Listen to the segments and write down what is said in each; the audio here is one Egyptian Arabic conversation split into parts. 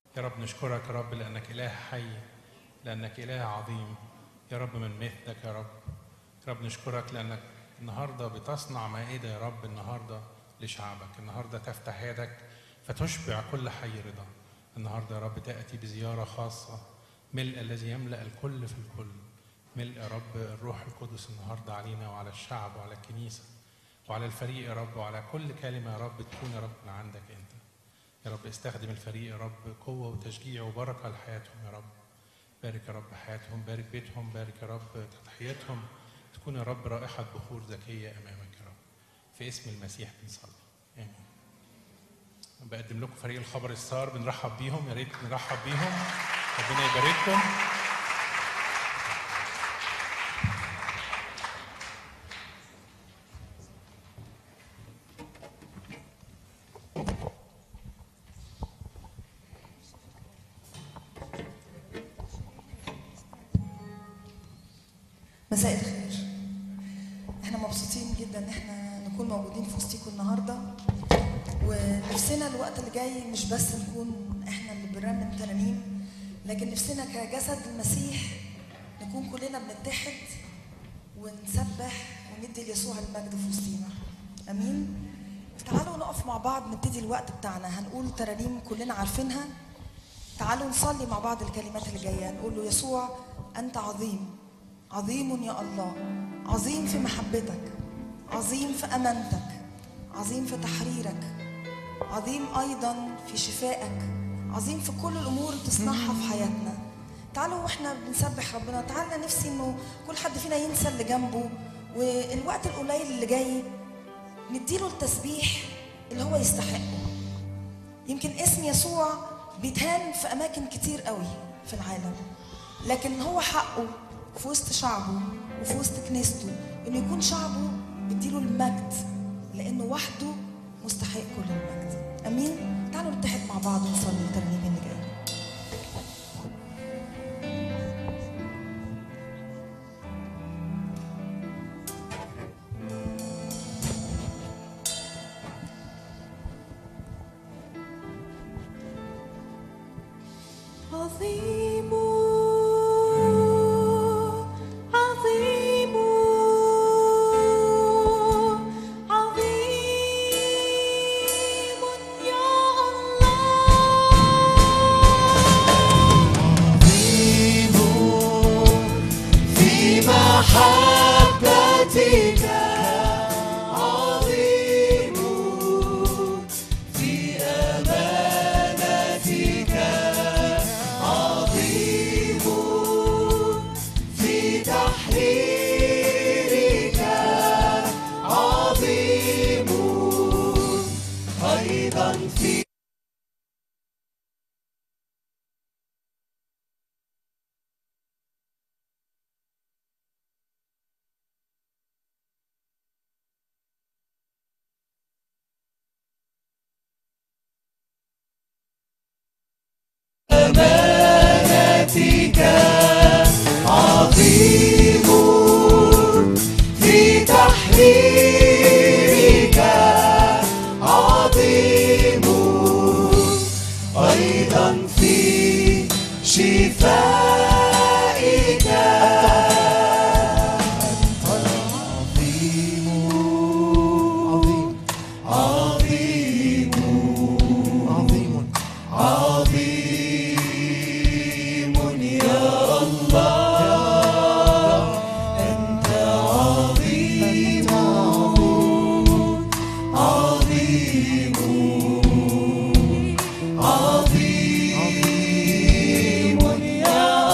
يا رب نشكرك يا رب لأنك إله حي لأنك إله عظيم يا رب من مثلك يا رب يا رب نشكرك لأنك النهاردة بتصنع مائدة يا رب النهاردة لشعبك النهاردة تفتح يدك فتشبع كل حي رضا النهاردة يا رب تأتي بزيارة خاصة ملء الذي يملأ الكل في الكل ملء يا رب الروح القدس النهاردة علينا وعلى الشعب وعلى الكنيسة وعلى الفريق يا رب وعلى كل كلمة يا رب تكون يا رب من عندك أنت يا رب استخدم الفريق يا رب قوة وتشجيع وبركة لحياتهم يا رب بارك يا رب حياتهم بارك بيتهم بارك يا رب تضحيتهم تكون يا رب رائحة بخور زكية أمامك يا رب في اسم المسيح بنصلي آمين بقدم لكم فريق الخبر السار بنرحب بيهم يا ريت نرحب بيهم ربنا يبارككم مساء الخير احنا مبسوطين جدا ان احنا نكون موجودين في وسطيكم النهارده ونفسنا الوقت اللي جاي مش بس نكون احنا اللي بنرنم ترانيم لكن نفسنا كجسد المسيح نكون كلنا بنتحد ونسبح وندي ليسوع المجد في وسطينا امين تعالوا نقف مع بعض نبتدي الوقت بتاعنا هنقول ترانيم كلنا عارفينها تعالوا نصلي مع بعض الكلمات اللي جايه نقول له يسوع انت عظيم عظيم يا الله عظيم في محبتك عظيم في امانتك عظيم في تحريرك عظيم ايضا في شفائك عظيم في كل الامور اللي تصنعها في حياتنا تعالوا واحنا بنسبح ربنا تعالى نفسي انه كل حد فينا ينسى اللي جنبه والوقت القليل اللي جاي نديله التسبيح اللي هو يستحقه يمكن اسم يسوع بيتهان في اماكن كتير قوي في العالم لكن هو حقه في وسط شعبه وفي وسط كنيسته انه يكون شعبه بيديله المجد لانه وحده مستحق كل المجد امين تعالوا نتحد مع بعض ونصلي الترنيم اللي جاي عظيم عظيم عظيم يا عظيم في محبتك عظيم في أمانتك عظيم في تحريرك عظيم أيضا في أمانتك عظيم في تحريرك عظيم أيضا في شفائك أنت عظيم عظيم عظيم عظيم يا الله أنت عظيم عظيم عظيم يا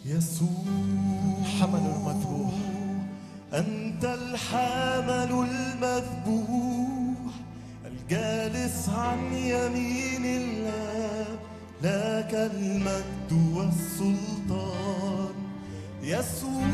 يسوع حمل المذبوح أنت الحامل المذبوح الجالس عن يمين الله لك المجد والسلطان يسوع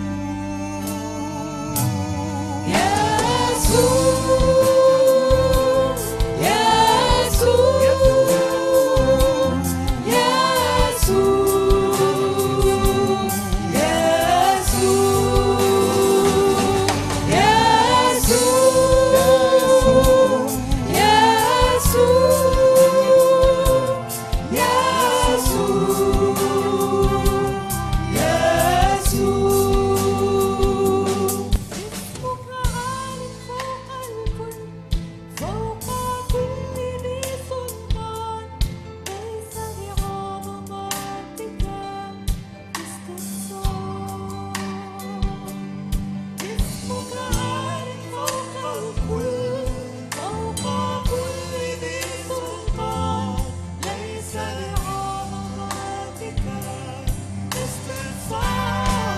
اسمك عال فوق الكل فوق كل ذي سلطان ليس لعظمتك استقصاء اسمك عال فوق الكل فوق كل ذي سلطان ليس لعظمتك استقصاء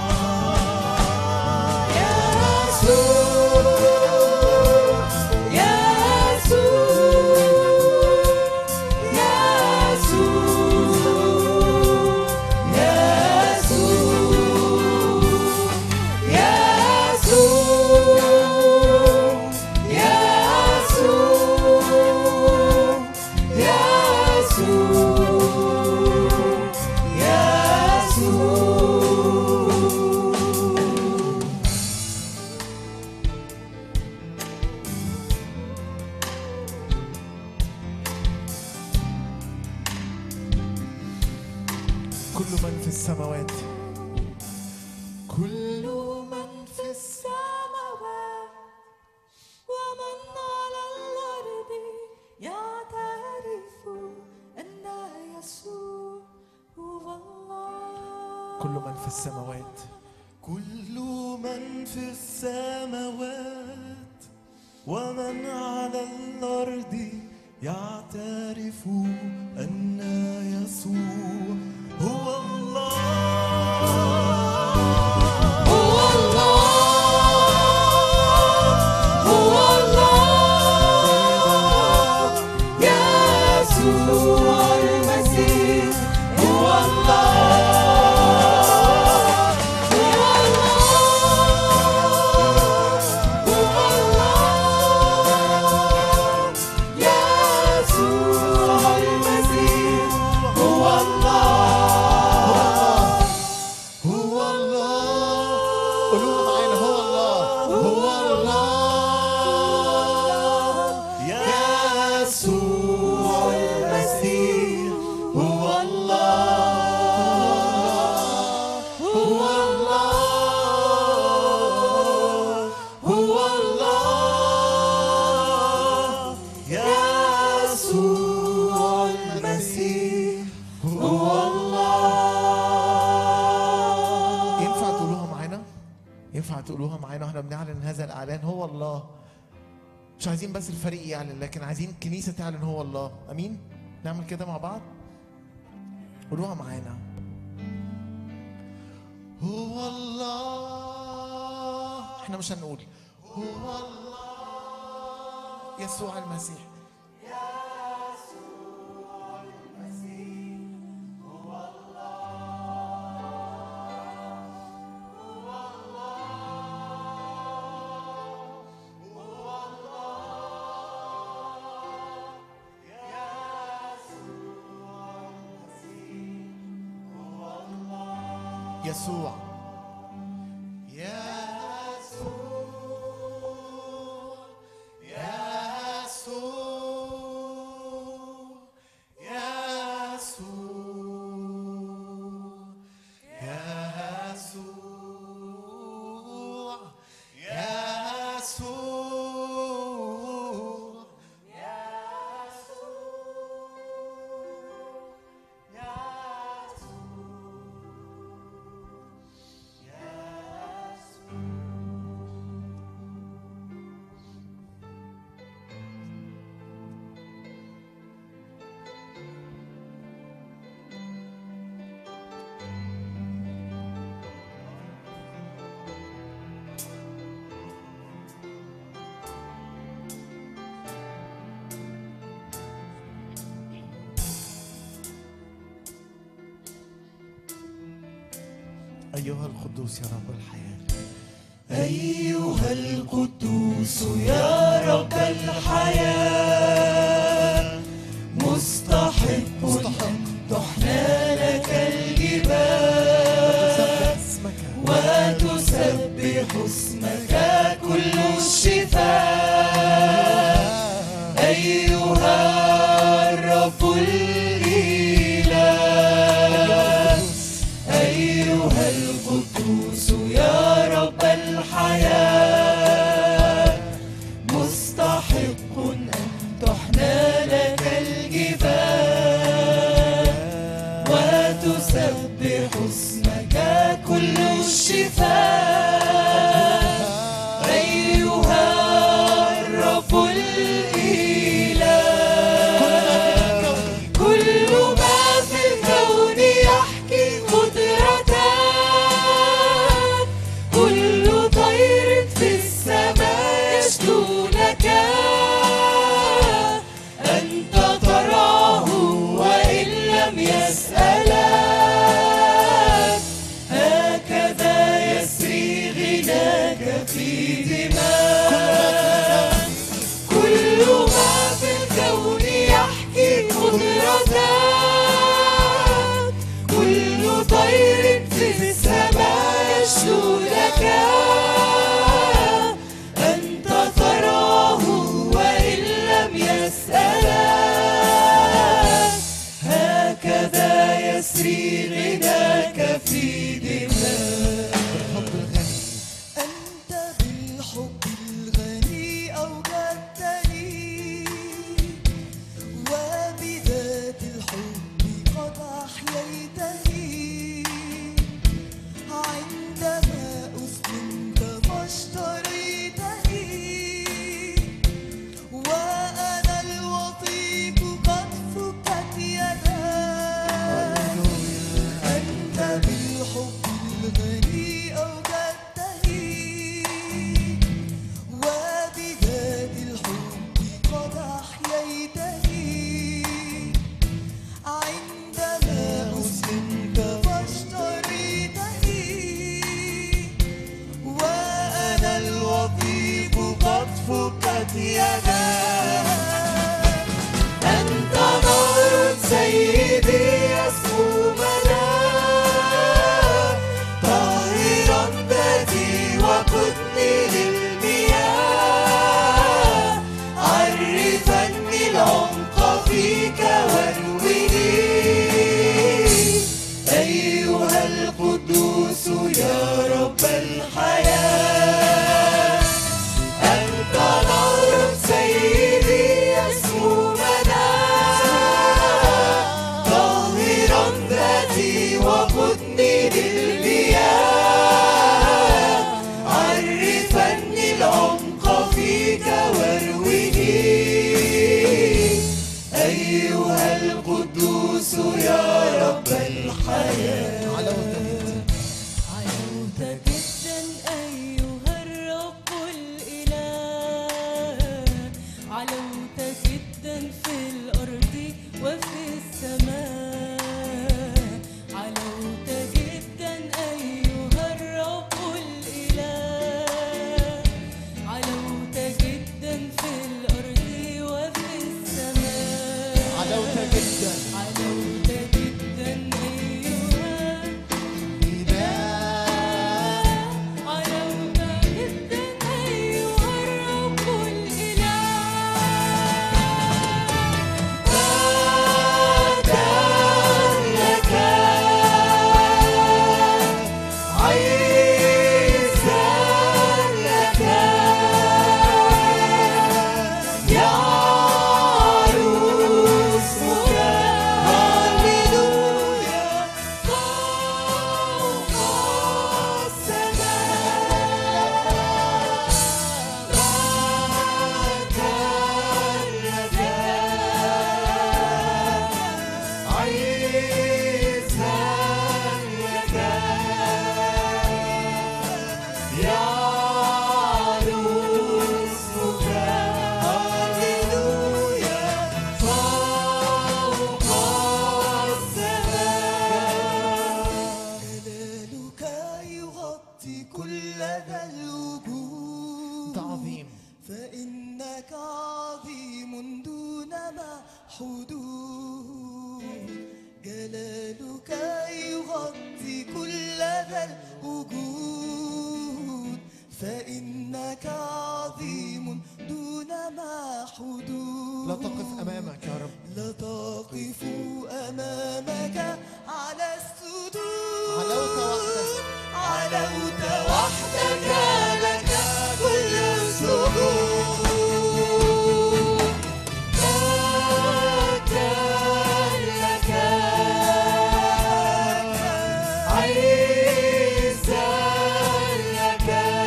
كل من في السماوات كل من في السماوات ومن على الأرض يعترف أن يسوع هو الله كل من في السماوات كل من في السماوات ومن على الأرض يعترف أن يسوع هو الله هو الله هو الله يسوع المسيح هو الله هو الله هو الله يسوع المسيح هو الله هو الله قولوها معانا هو الله هو الله يسوع المسيح هو الله هو الله هو الله يسوع المسيح هو الله ينفع تقولوها معانا ينفع تقولوها معانا واحنا بنعلن هذا الاعلان هو الله مش عايزين بس الفريق يعلن لكن عايزين الكنيسه تعلن هو الله امين نعمل كده مع بعض قولوها معانا هو الله احنا مش هنقول هو الله يسوع المسيح يسوع أيها القدوس يا رب الحياة أيها القدوس يا رب الحياة مستحق أن تحنى لك الجبال اسمك وتسبح اسمك كل الشفاء أيها الرب الإله أيها القدوس يا رب الحياة مستحق أن تحنى لك الجبال وتسبح اسمك كل الشفاء أيها الرب الإله كل ما في الكون يحكي قدرتك كل طير في السماء يشكو لك أنت تراه وإن لم يسألك هكذا يسري غناك في دماء كل ما في الكون يحكي قدرتك كل طير في السماء يشكو لك أنت تراه وإن لم يسألك هكذا يسري غناك في دماء الحب الغني أنت بالحب الغني أوجدتني وبذات الحب قد أحييتني عندما أسلمت فاشتريتني وأنا الوطيق قد فكت يداي أنت بالحب الغني أوجدتني وبذات الحب قد أحييتني عندما أسلمت فاشتريتني وأنا الوثيق قد فكت يداي أنت نار سيدي يسمو مدى طاهرا ذاتي وقدني للمياه عرفني العمق فيك وارويني أيها القدوس يا رب الحياة أنت نور سيدي يسمو مدى طاهرا ذاتي وقدني للمياه عرفني العمق فيك وارويني أيها القدوس يا رب الحياة على وتنين علوت جدا أيها الرب الإله علوت جدا في الأرض وفي السماء علوت جدا أيها الرب الإله علوت جدا في الأرض وفي السماء علوت جدا علوت جدا أيها الوجود فإنك عظيم دون ما حدود لا تقف امامك يا رب لا تقف أمامك على السدود علوت وحدك علوت وحدك لك كل السجود لك لك عيسى لك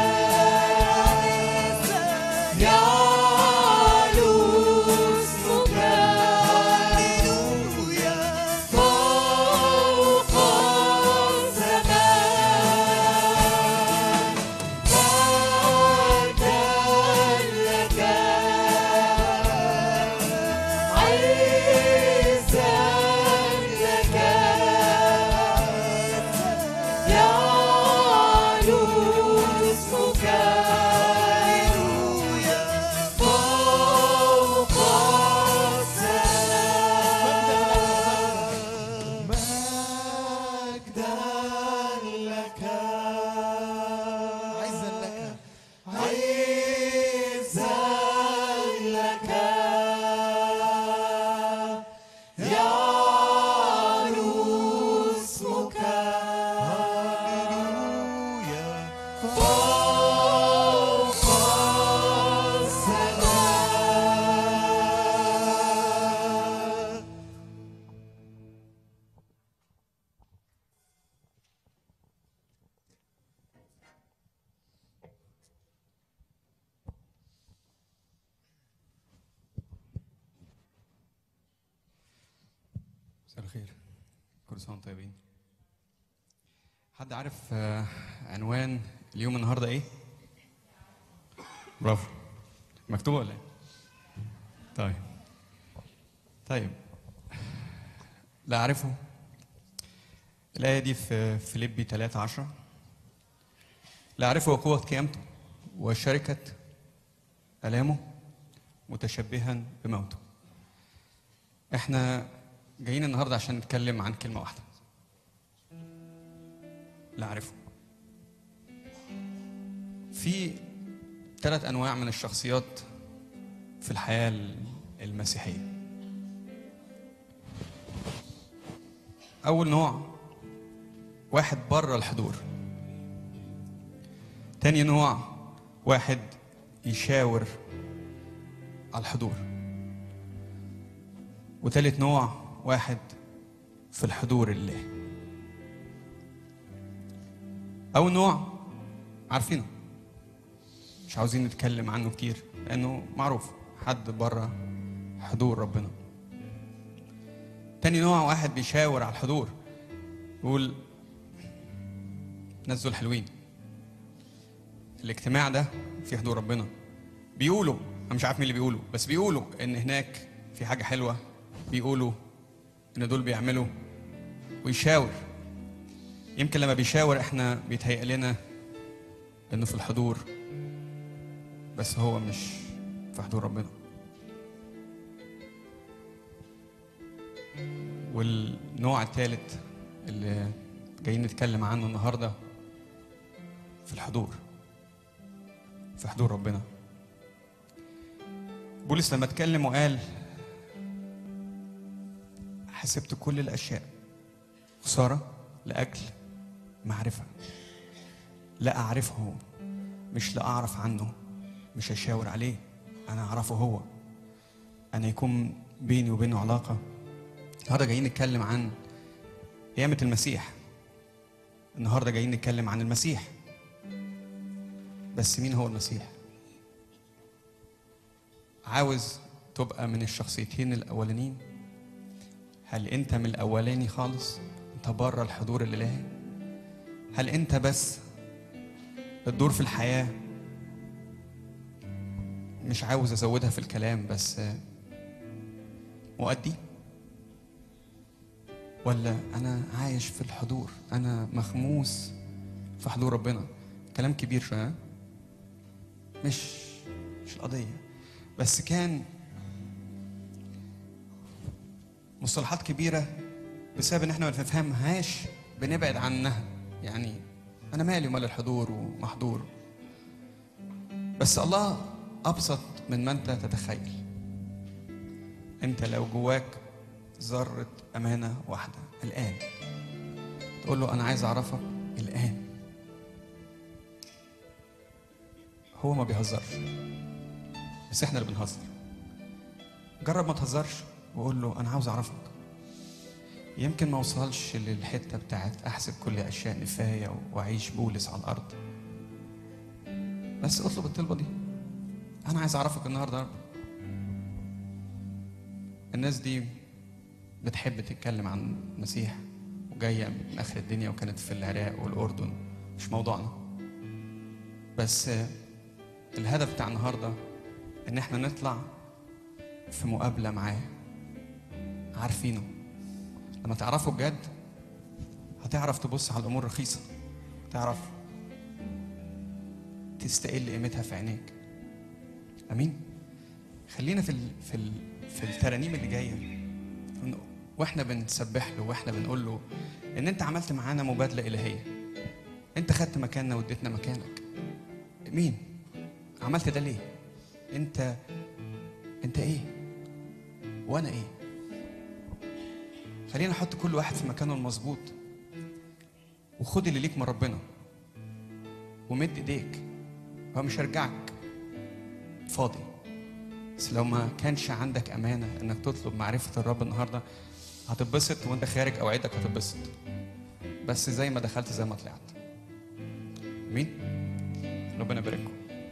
يعلو اسمك هللويا فوق السماء مجدا لك عيسى لك يعلو اسمك هللويا فوق السماء مجدا لك عزا لك عزا لك يعلو اسمك هللويا فوق السماء مساء الخير كل سنه وانتم طيبين حد عارف آه، عنوان اليوم النهارده ايه برافو مكتوب ولا ايه طيب طيب لا اعرفه الايه دي في فيليبي 3 10 لا اعرفه قوه قيامته وشركه الامه متشبها بموته احنا جايين النهارده عشان نتكلم عن كلمه واحده لا اعرفه في ثلاث انواع من الشخصيات في الحياه المسيحيه اول نوع واحد بره الحضور تاني نوع واحد يشاور على الحضور وتالت نوع واحد في الحضور الله أول نوع عارفينه مش عاوزين نتكلم عنه كتير لأنه معروف حد بره حضور ربنا تاني نوع واحد بيشاور على الحضور يقول ناس دول حلوين الاجتماع ده في حضور ربنا بيقولوا انا مش عارف مين اللي بيقولوا بس بيقولوا ان هناك في حاجه حلوه بيقولوا ان دول بيعملوا ويشاور يمكن لما بيشاور احنا بيتهيأ لنا انه في الحضور بس هو مش في حضور ربنا والنوع الثالث اللي جايين نتكلم عنه النهارده في الحضور في حضور ربنا بولس لما اتكلم وقال حسبت كل الاشياء خساره لاجل معرفه لا اعرفه مش لا اعرف عنه مش هشاور عليه انا اعرفه هو انا يكون بيني وبينه علاقه النهارده جايين نتكلم عن قيامه المسيح النهارده جايين نتكلم عن المسيح بس مين هو المسيح عاوز تبقى من الشخصيتين الاولانيين هل انت من الاولاني خالص انت بره الحضور الالهي هل انت بس الدور في الحياه مش عاوز ازودها في الكلام بس مؤدي ولا انا عايش في الحضور انا مخموس في حضور ربنا كلام كبير شويه مش مش القضيه بس كان مصطلحات كبيره بسبب ان احنا ما بنفهمهاش بنبعد عنها يعني انا مالي ومال الحضور ومحضور بس الله ابسط من ما انت تتخيل انت لو جواك ذره امانه واحده الان تقول له انا عايز اعرفك الان هو ما بيهزرش بس احنا اللي بنهزر جرب ما تهزرش وقول له انا عاوز اعرفك يمكن ما اوصلش للحته بتاعت احسب كل اشياء نفايه واعيش بولس على الارض بس اطلب الطلبه دي انا عايز اعرفك النهارده يا رب الناس دي بتحب تتكلم عن المسيح وجايه من اخر الدنيا وكانت في العراق والاردن مش موضوعنا بس الهدف بتاع النهارده ان احنا نطلع في مقابله معاه عارفينه لما تعرفه بجد هتعرف تبص على الامور رخيصه تعرف تستقل قيمتها في عينيك امين خلينا في ال في ال في الترانيم اللي جايه واحنا بنسبح له واحنا بنقول له ان انت عملت معانا مبادله الهيه انت خدت مكاننا واديتنا مكانك مين عملت ده ليه انت انت ايه وانا ايه خلينا نحط كل واحد في مكانه المظبوط وخد اللي ليك من ربنا ومد ايديك هو مش هيرجعك فاضي بس لو ما كانش عندك امانه انك تطلب معرفه الرب النهارده هتتبسط وانت خارج اوعدك هتتبسط بس زي ما دخلت زي ما طلعت مين ربنا يبارككم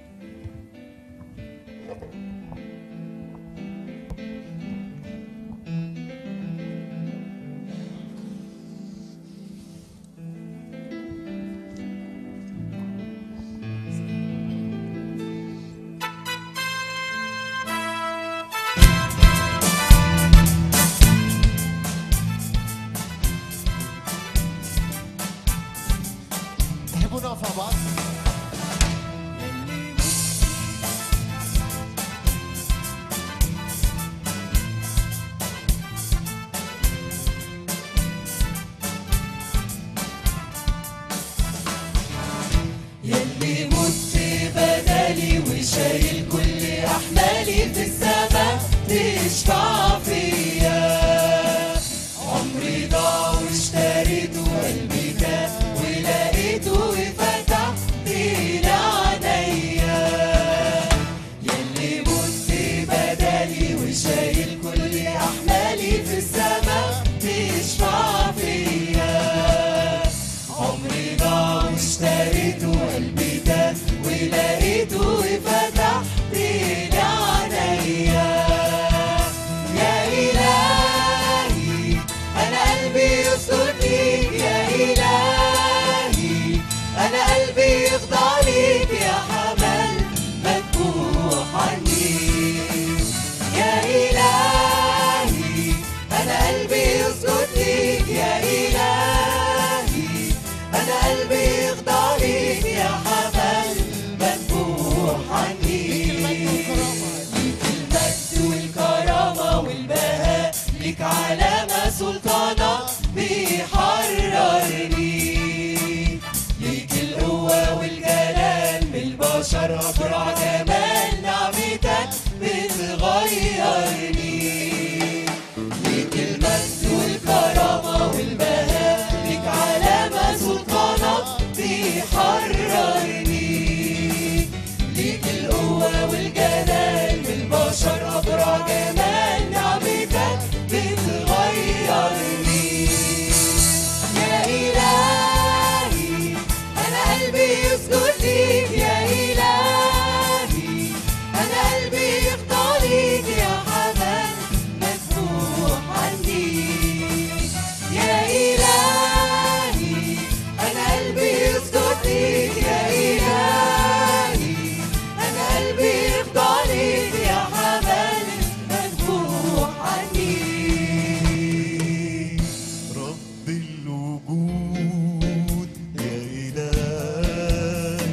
تحبوا نقف مع بعض يلي مت بدلي وشايل كل احمالي في السما تشفع فيا عمري ضاع واشتريته قلبي كان ولقيته وفتح لي عينيا يلي مت بدلي وشايل كل احمالي في السما تشفع فيا عمري ضاع واشتريته قلبي تاه ولقيته وفتح لي عينيا يا إلهي أنا قلبي يسكن ليك يا إلهي أنا قلبي يخضع ليك يا حمل مذبوح عني يا إلهي أنا قلبي يسكن ليك يا إلهي أنا قلبي يخضع ليك يا حمل مذبوح عني ليك المجد والكرامة والبهاء ليك علامة سلطانة بيحررني ليك القوة والجلال من البشر أبرع جمال نعمتك بتغيرني ليك المجد والكرامة والبهاء ليك علامة سلطانة بيحررني ليك القوة والجلال من البشر أبرع جمال نعمتك بتغيرني يا إلهي أنا قلبي يسجد ليك يا إلهي أنا قلبي يخضع ليك يا حمام مذبوح عني يا إلهي أنا قلبي يسجد ليك يا إلهي أنا قلبي يخضع ليك يا حمام مذبوح عني رب الوجود يا إله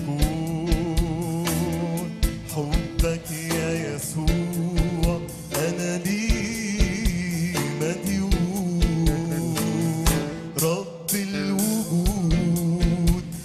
الكون حبك يا يسوع أنا لي مديون رب الوجود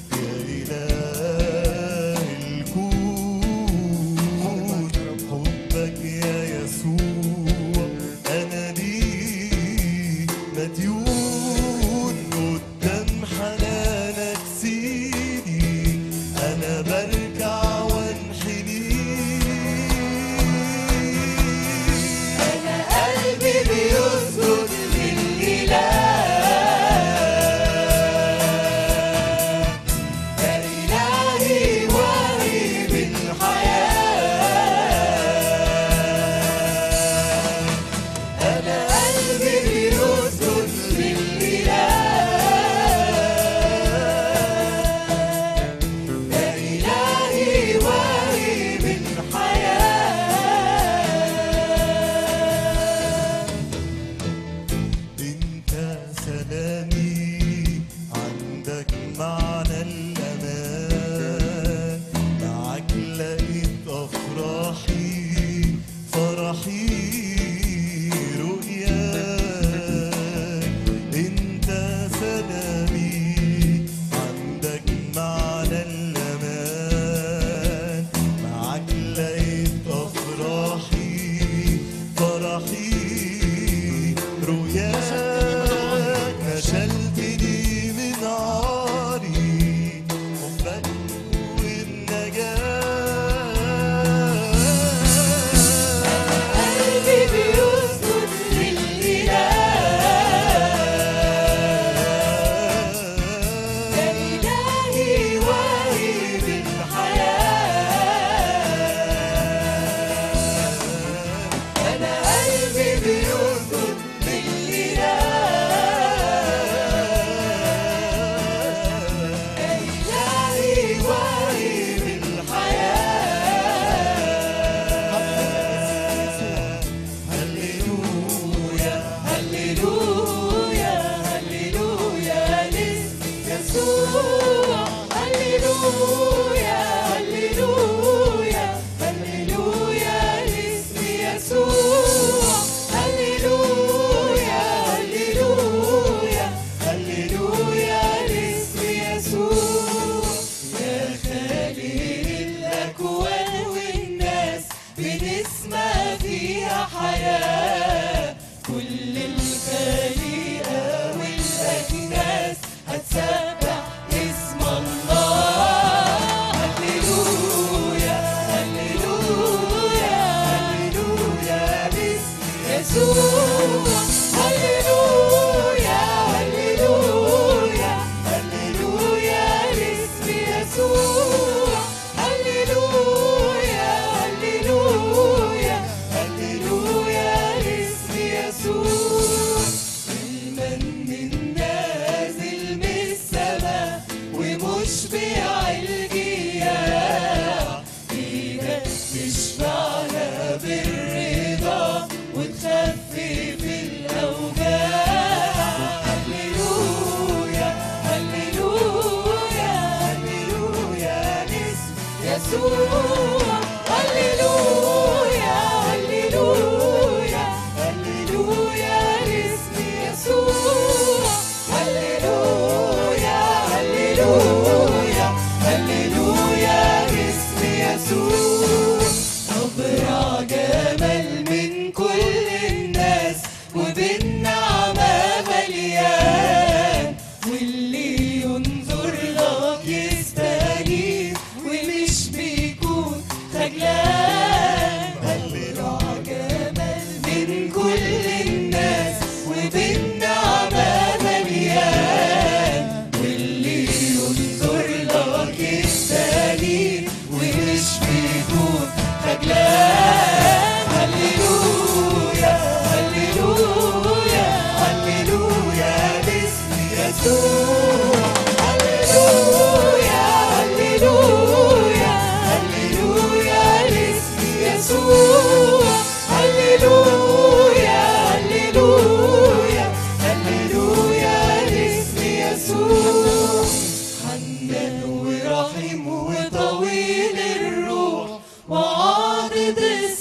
يسوع هللويا هللويا هللويا لاسم يسوع هللويا هللويا هللويا لاسم يسوع أبرع جمال من كل الناس وبالنعمة مليان واللي ينظر لك يستجيب ومش بيكون خجلان أبرع جمال من كل الناس وبالنعمة مليان واللي ينظر لك يستجيب ومش بيكون خجلان هللويا هللويا هللويا باسم يسوع هللويا هللويا هللويا باسم يسوع هللويا هللويا هللويا باسم يسوع حنان ورحيم وطويل الروح وعاضد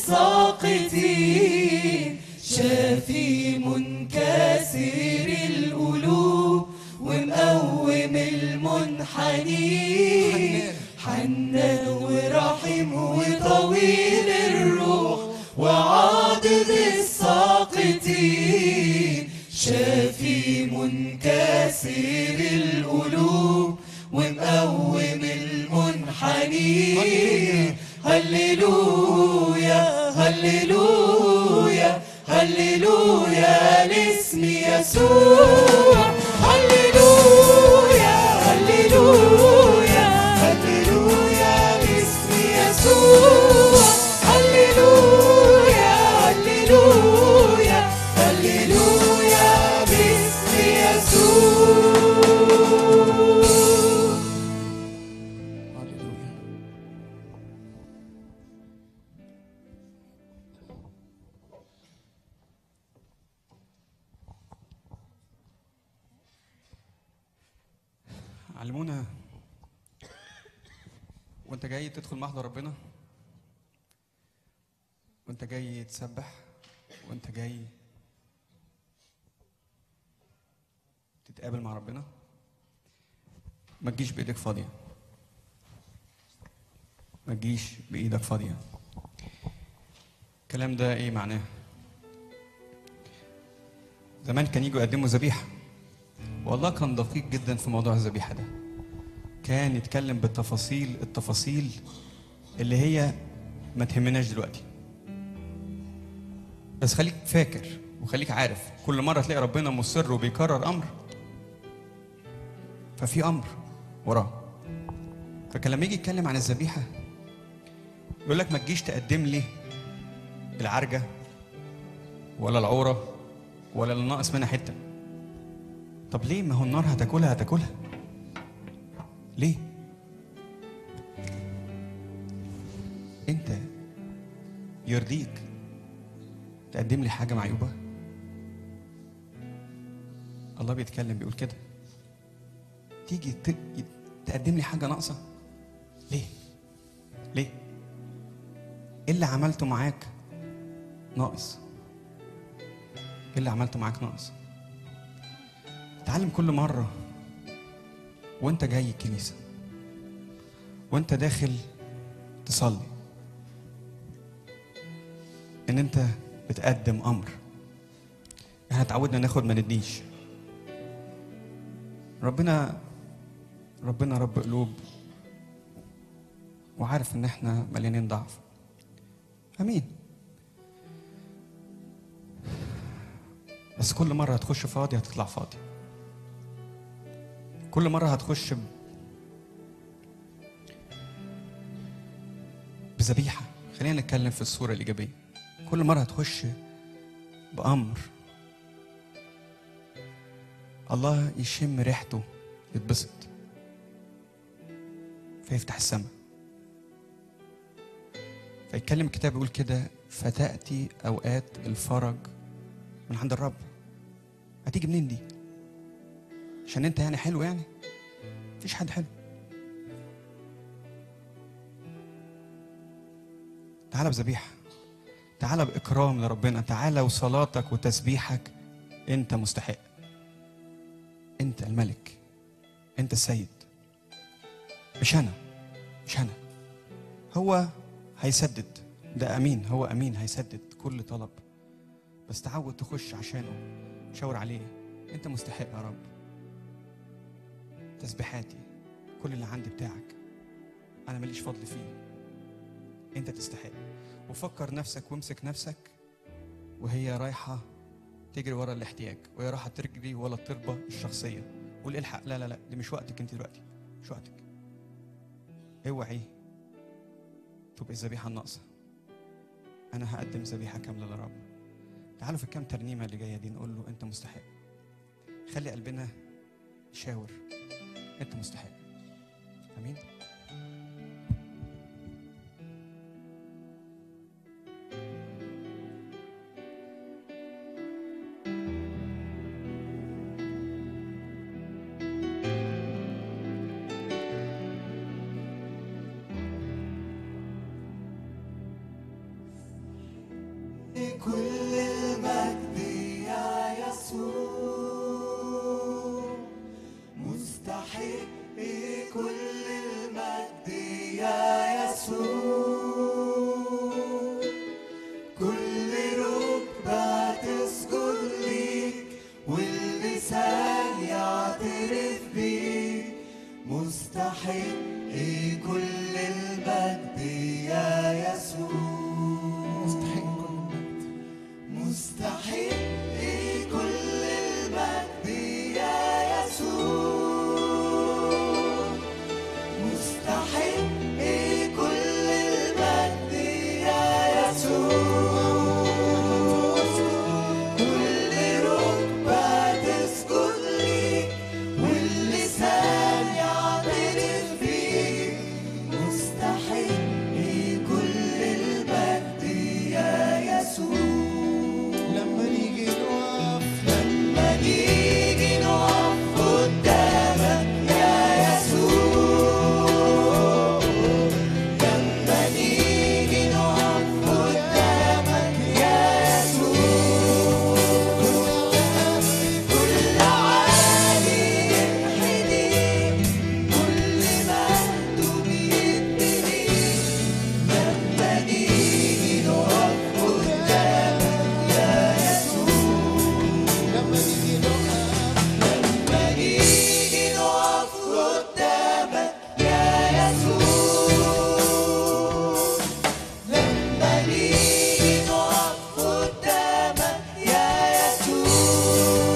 الساقطين شافي منكسر القلوب ومقوم المنحنين حنان ورحيم وطويل الروح وعاضد الساقطين شافي منكسر القلوب ومقوم المنحنين هللويا هللويا هللويا لاسم يسوع هللويا هللويا هللويا لاسم يسوع هللويا هللويا هللويا باسم يسوع هللويا علمونا وانت جاي تدخل محضر ربنا وانت جاي تسبح وانت جاي تتقابل مع ربنا ما تجيش بايدك فاضيه ما تجيش بايدك فاضيه الكلام ده ايه معناه زمان كان يجوا يقدموا ذبيحه والله كان دقيق جدا في موضوع الذبيحه ده كان يتكلم بالتفاصيل التفاصيل اللي هي ما تهمناش دلوقتي بس خليك فاكر وخليك عارف كل مره تلاقي ربنا مصر وبيكرر امر ففي امر وراه فكان لما يجي يتكلم عن الذبيحه يقول لك ما تجيش تقدم لي العرجه ولا العوره ولا اللي ناقص منها حته طب ليه ما هو النار هتاكلها هتاكلها ليه انت يرضيك تقدم لي حاجه معيوبه الله بيتكلم بيقول كده تيجي ت- تقدم لي حاجه ناقصه ليه ليه ايه اللي عملته معاك ناقص ايه اللي عملته معاك ناقص اتعلم كل مره وانت جاي الكنيسه وانت داخل تصلي ان انت بتقدم امر احنا اتعودنا ناخد ما نديش ربنا ربنا رب قلوب وعارف ان احنا مليانين ضعف امين بس كل مره هتخش فاضي هتطلع فاضي كل مره هتخش ب... بذبيحه خلينا نتكلم في الصوره الايجابيه كل مره هتخش بامر الله يشم ريحته يتبسط فيفتح السماء فيتكلم الكتاب يقول كده فتأتي أوقات الفرج من عند الرب هتيجي منين دي عشان انت يعني حلو يعني مفيش حد حلو تعالى بذبيحة تعالى بإكرام لربنا تعالى وصلاتك وتسبيحك أنت مستحق أنت الملك أنت السيد مش أنا مش أنا هو هيسدد ده أمين هو أمين هيسدد كل طلب بس تعود تخش عشانه شاور عليه أنت مستحق يا رب تسبيحاتي كل اللي عندي بتاعك أنا ماليش فضل فيه أنت تستحق وفكر نفسك وامسك نفسك وهي رايحة تجري ورا الاحتياج وهي رايحة تجري ورا التربة الشخصية قول الحق لا لا لا دي مش وقتك انت دلوقتي مش وقتك اوعي تبقى الذبيحة الناقصة أنا هقدم ذبيحة كاملة للرب تعالوا في الكام ترنيمة اللي جاية دي نقول له أنت مستحق خلي قلبنا يشاور أنت مستحق أمين كل المجد يا يسوع مستحق كل المجد يا يسوع كل ركبة تسجد ليك واللسان يعترف بيك مستحق كل المجد يا يسوع مستحق كل المجد مستحق كل المجد يا يسوع مستحق كل المجد يا يسوع كل ركبة تسجد ليك واللسان يعترف بيك مستحق كل المجد يا يسوع لما نيجي نقف لما نيجي نقف قدامك يا يسوع لما نيجي نقف قدامك يا يسوع كل عالي ينحني كل مهدوم يتبني لما نيجي نقف قدامك يا يسوع لما نيجي نقف لما نيجي نقف قدامك يا يسوع لما نيجي نقف قدامك يا يسوع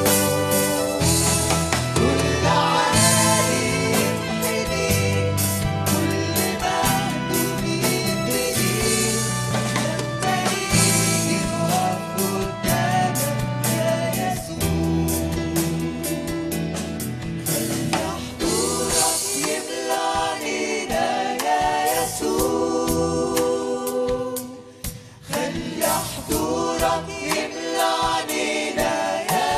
كل عالي ينحني كل مهدوم يتبني لما نيجي نقف قدامك يا يسوع خلي حضورك يملى علينا يا يسوع خلي حضورك يملى علينا يا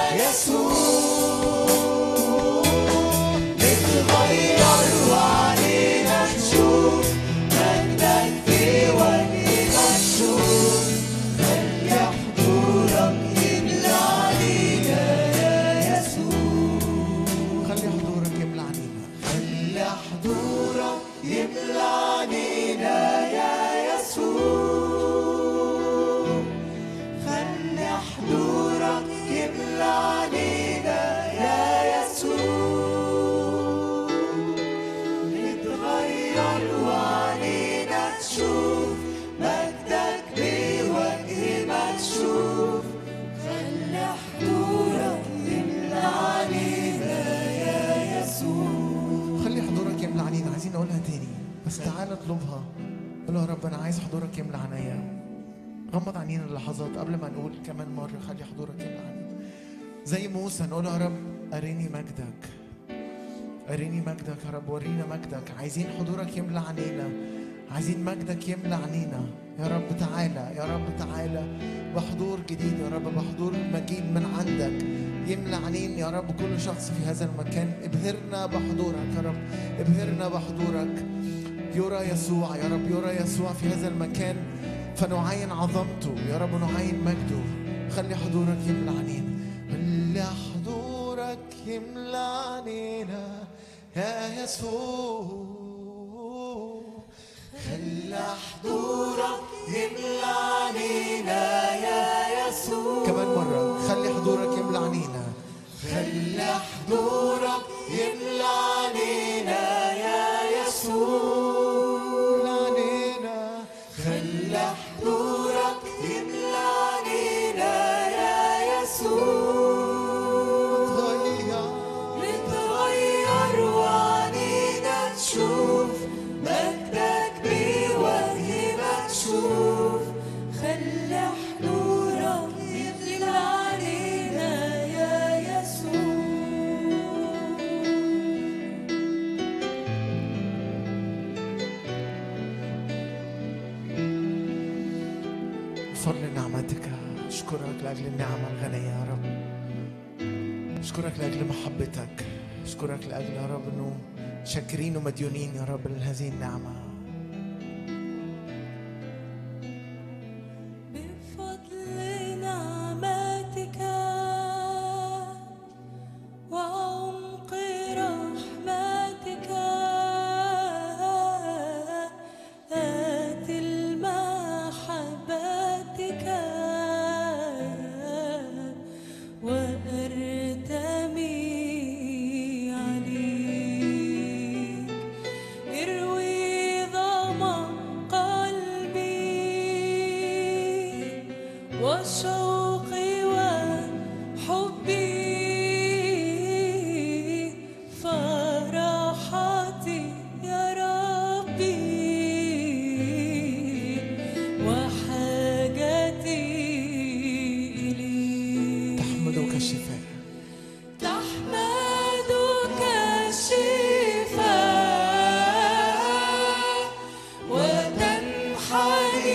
يسوع نتغير وعلينا نشوف مجدك في وجهنا نشوف خلي حضورك يملى علينا يا يسوع خلي حضورك يملى علينا خلي حضورك يملى علينا يا يسوع خلي حضورك يملى علينا يا يسوع نتغير وعلينا تشوف مجدك بوجه مكشوف خلي حضورك يملى علينا يا يسوع خلي حضورك يملى علينا عايزين نقولها تاني بس تعالى اطلبها قول له يا رب انا عايز حضورك يملى عليا غمض عينينا لحظات قبل ما نقول كمان مرة خلي حضورك يملى علينا زي موسى نقول يا رب أريني مجدك أريني مجدك يا رب ورينا مجدك عايزين حضورك يملى علينا عايزين مجدك يملى علينا يا رب تعالى يا رب تعالى بحضور جديد يا رب بحضور مجيد من عندك يملى علينا يا رب كل شخص في هذا المكان ابهرنا بحضورك يا رب ابهرنا بحضورك يرى يسوع يا رب يرى يسوع في هذا المكان فنعاين عظمته يا رب نعاين مجده خلي حضورك يملى علينا خلي حضورك يملى علينا يا يسوع خلي حضورك يملى علينا يا يسوع كمان مرة خلي حضورك يملى علينا خلي حضورك يملى علينا يا يسوع علينا خلي حضورك يملى علينا يا يسوع تغير نتغير وعنينا تشوف مجدك بوجه مكشوف خلي حضورك يملى علينا يا يسوع فضل نعمتك اشكرك لاجل النعمه الغنيه يا رب اشكرك لاجل محبتك اشكرك لاجل يا رب انه شاكرين ومديونين يا رب لهذه النعمه بفضل نعمتك وعمق رحمتك آت المحبتك وأرتمي عليك اروي ظما قلبي وشوقي وحبي فرحتي يا ربي وحاجتي إليك تحمدك الشفاء تحمدك الشفاء وتنحني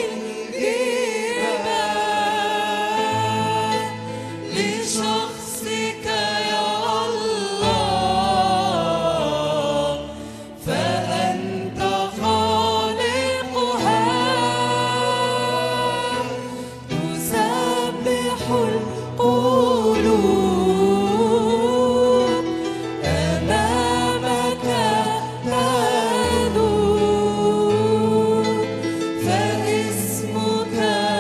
الجبال لشخصك يا الله فأنت خالقها تسبح القلوب أمامك تذوب فاسمك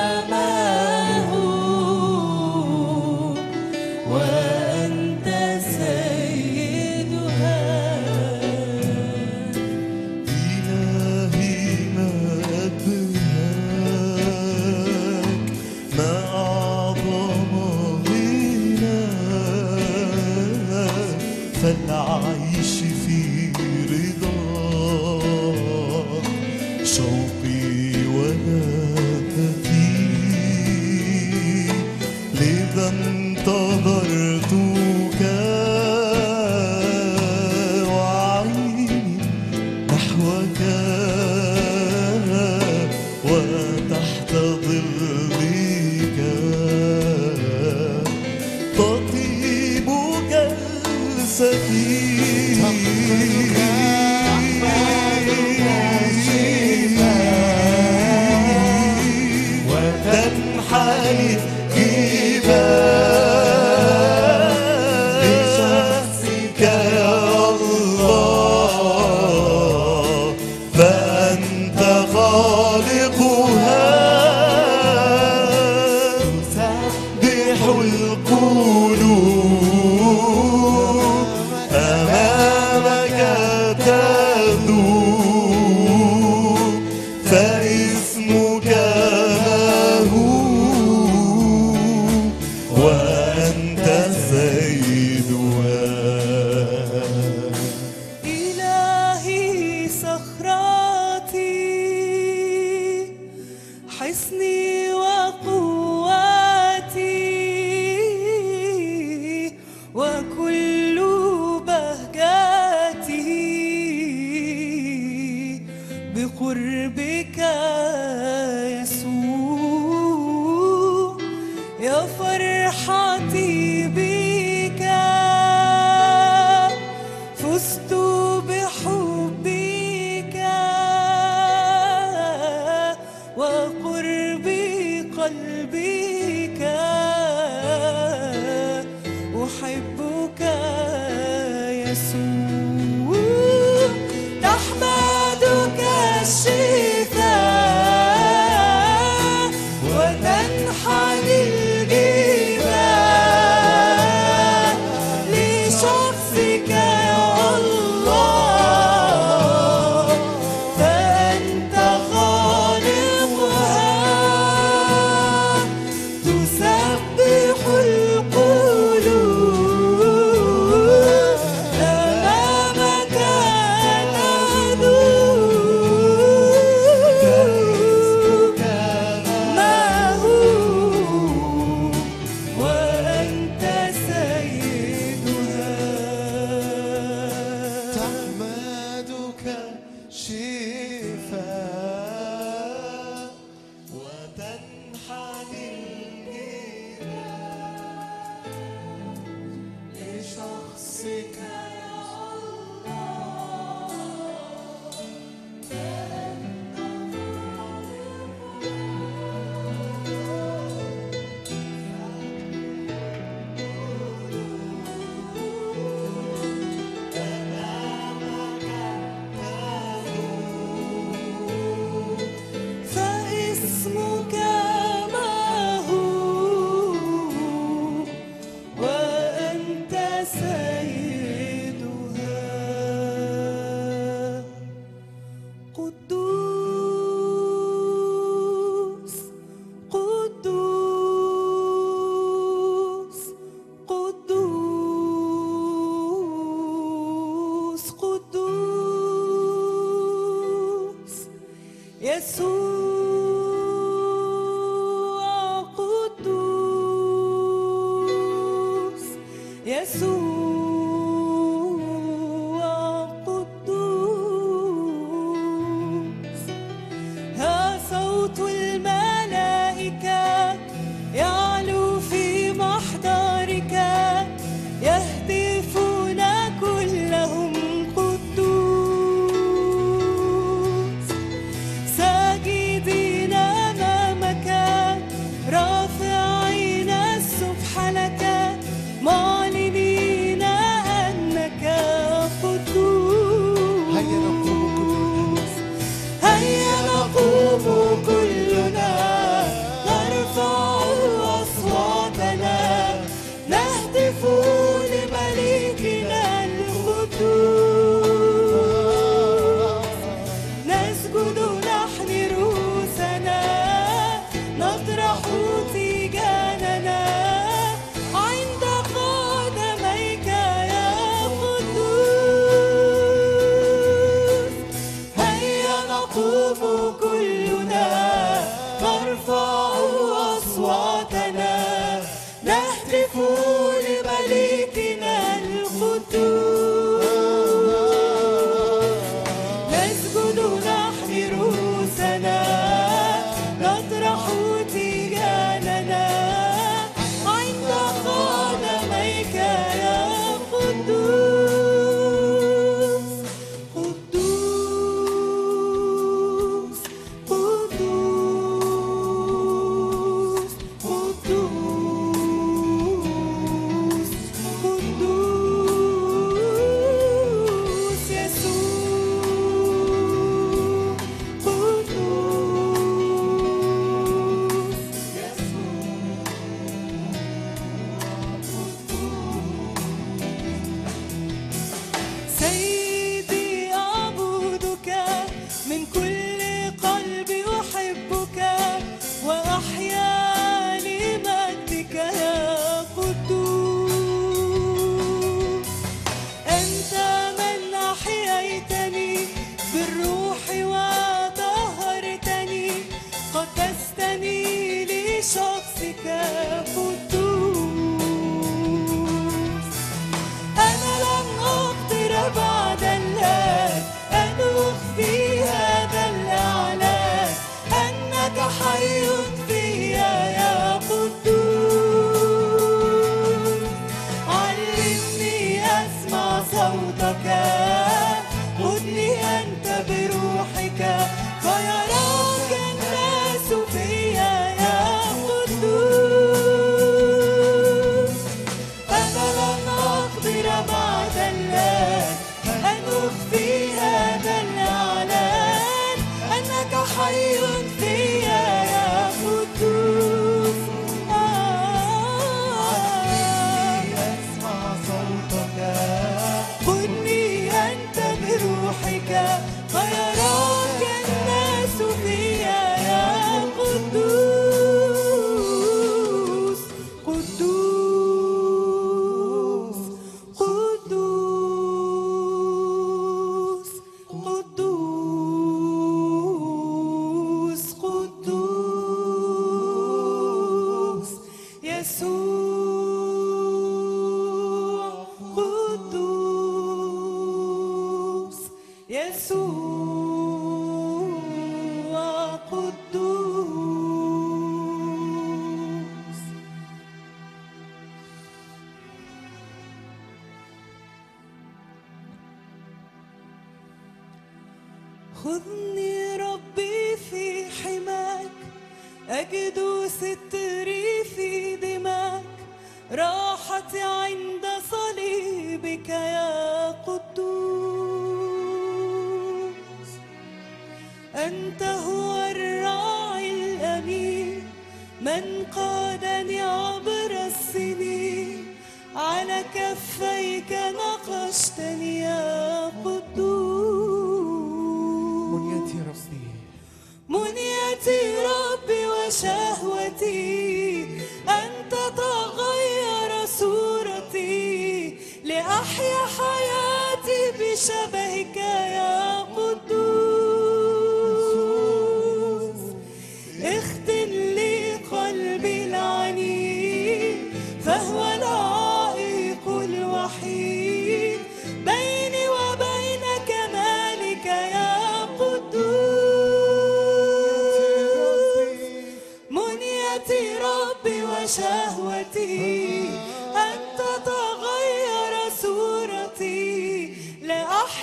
مهوب وأنت سيدها إلهي ما أبهاك ما أعظم غناك فالعيش في رضاك شوقي ولهفتي لذا انتظرتك وعيني نحوك وتحت ظلك تطيب جلستي وتنحني جبال لشخصك يا الله فأنت خالقها تسبح القلوب أمامك تذوب فاسمك مهوب وأنت سيدها إلهي صخرتي حصني وقوتي وكل بهجتي بقربك يسوع يا فرحتي بك فزت بحبك وقربك يسوع قدوس يسوع قدوس ها صوت الملائكة يعلو في محضرك يهتفون كلهم قدوس ساجدين أمامك رافعين السبح لك معلنين أنك قدوس هيا نقوم كلنا هيا نقوم كلنا نرفع أصواتنا نهتف لملكنا القدوس نسجد نحن رؤوسنا نطرح تيجاننا عند قدميك يا قدوس هيا نقوم كلنا نرفع أصواتنا نهتف لملكنا القدوس نسجد نحن رؤوسنا نطرح تيجاننا عند قدميك يا قدوس قدوس قدوس قدوس قدوس يسوع قدوس سيدي أعبدك من كل قلبي أحبك وأحيا لمجدك يا قدوس أنت من أحييتني بالروح وطهرتني قدستني لشخصك قدوس أنا لن أقدر بعد الآن أن أخفي هذا الإعلان أنك حي فيا يا قدوس علمني أسمع صوتك خذني أنت بروحك فيراك الناس فيا يا قدوس أنا لن أقدر بعد الآن أن أخفي هذا الإعلان أنك حي فيا يا قدوس أسمع صوتك خذني أنت بروحك فيراك الناس فيا يا قدوس قدوس قدوس قدوس قدوس يسوع قدوس يسوع قدوس خذني ربي في حماك أجد ستري في دماك راحتي عند صليبك يا قدوس أنت هو الراعي الأمين من قادني عبر السنين على كفيك نقشتني يا قدوس منيتي ربي منيتي ربي وشهوتي أن تتغير صورتي لأحيا حياتي بشبهك يا قدوس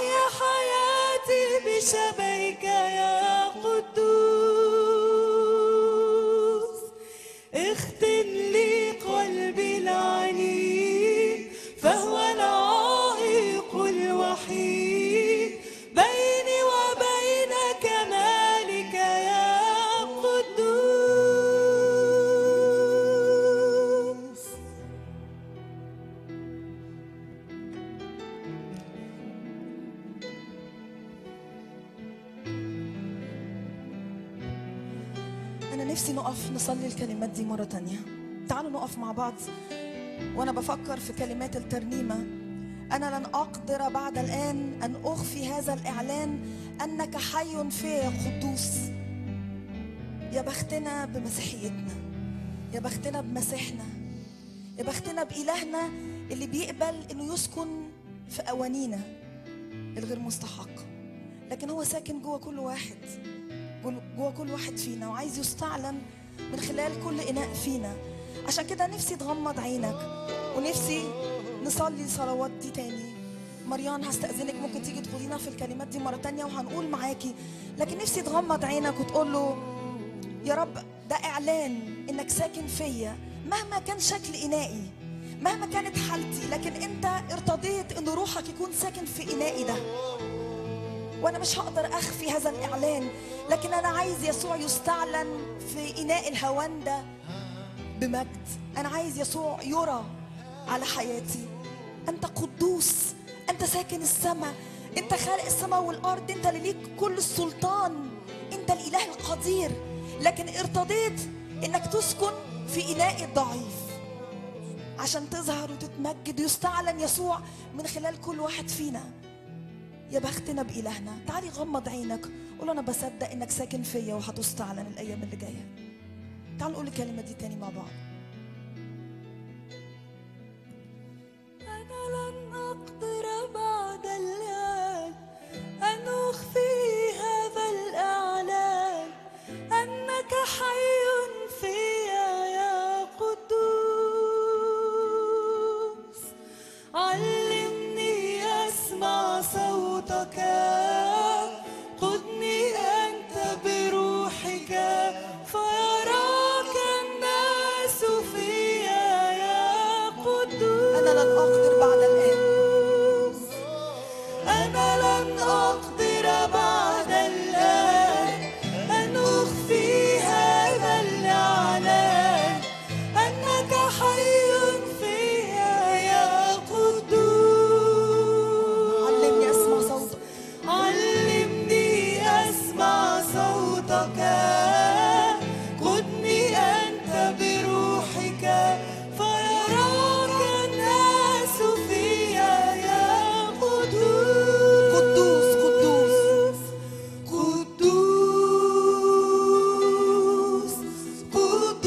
أحيا حياتي بشبهك يا قدوس اختن لي قلبي العنيد فهو العائق الوحيد بيني وبين كمالك يا قدوس أنا نفسي نقف نصلي الكلمات دي مرة تانية تعالوا نقف مع بعض وأنا بفكر في كلمات الترنيمة أنا لن أقدر بعد الآن أن أخفي هذا الإعلان أنك حي في يا قدوس يا بختنا بمسيحيتنا يا بختنا بمسيحنا يا بختنا بإلهنا اللي بيقبل إنه يسكن في أوانينا الغير مستحقة لكن هو ساكن جوه كل واحد جول- جوه كل واحد فينا وعايز يستعلن من خلال كل إناء فينا عشان كده نفسي تغمض عينك ونفسي نصلي الصلوات دي تاني مريان هستأذنك ممكن تيجي تقولينا في الكلمات دي مرة تانية وهنقول معاكي لكن نفسي تغمض عينك وتقول له يا رب ده إعلان إنك ساكن فيا مهما كان شكل إنائي مهما كانت حالتي لكن أنت ارتضيت إن روحك يكون ساكن في إنائي ده وانا مش هقدر اخفي هذا الاعلان لكن انا عايز يسوع يستعلن في اناء الهوان ده بمجد انا عايز يسوع يرى على حياتي انت قدوس انت ساكن السماء انت خالق السماء والارض انت اللي ليك كل السلطان انت الاله القدير لكن ارتضيت انك تسكن في اناء الضعيف عشان تظهر وتتمجد ويستعلن يسوع من خلال كل واحد فينا يا بختنا بإلهنا تعالي غمض عينك قول أنا بصدق إنك ساكن فيا وهتستعلن الأيام اللي جاية تعال نقول الكلمة دي تاني مع بعض أنا لن أقدر بعد الآن أن أخفي هذا الإعلان أنك حي فيا يا قدوس علمني أسمع صوتك قدني أنت بروحك فيراك الناس فيا يا قدوس أنا لن أقدر بعد الآن أنا لن أقدر بعد الآن أن أخفي هذا الإعلان أنك حي فيا يا قدوس علمني أسمع صوتك علمني أسمع صوتك قدني أنت بروحك فيراك الناس فيا يا قدوس قدوس قدوس قدوس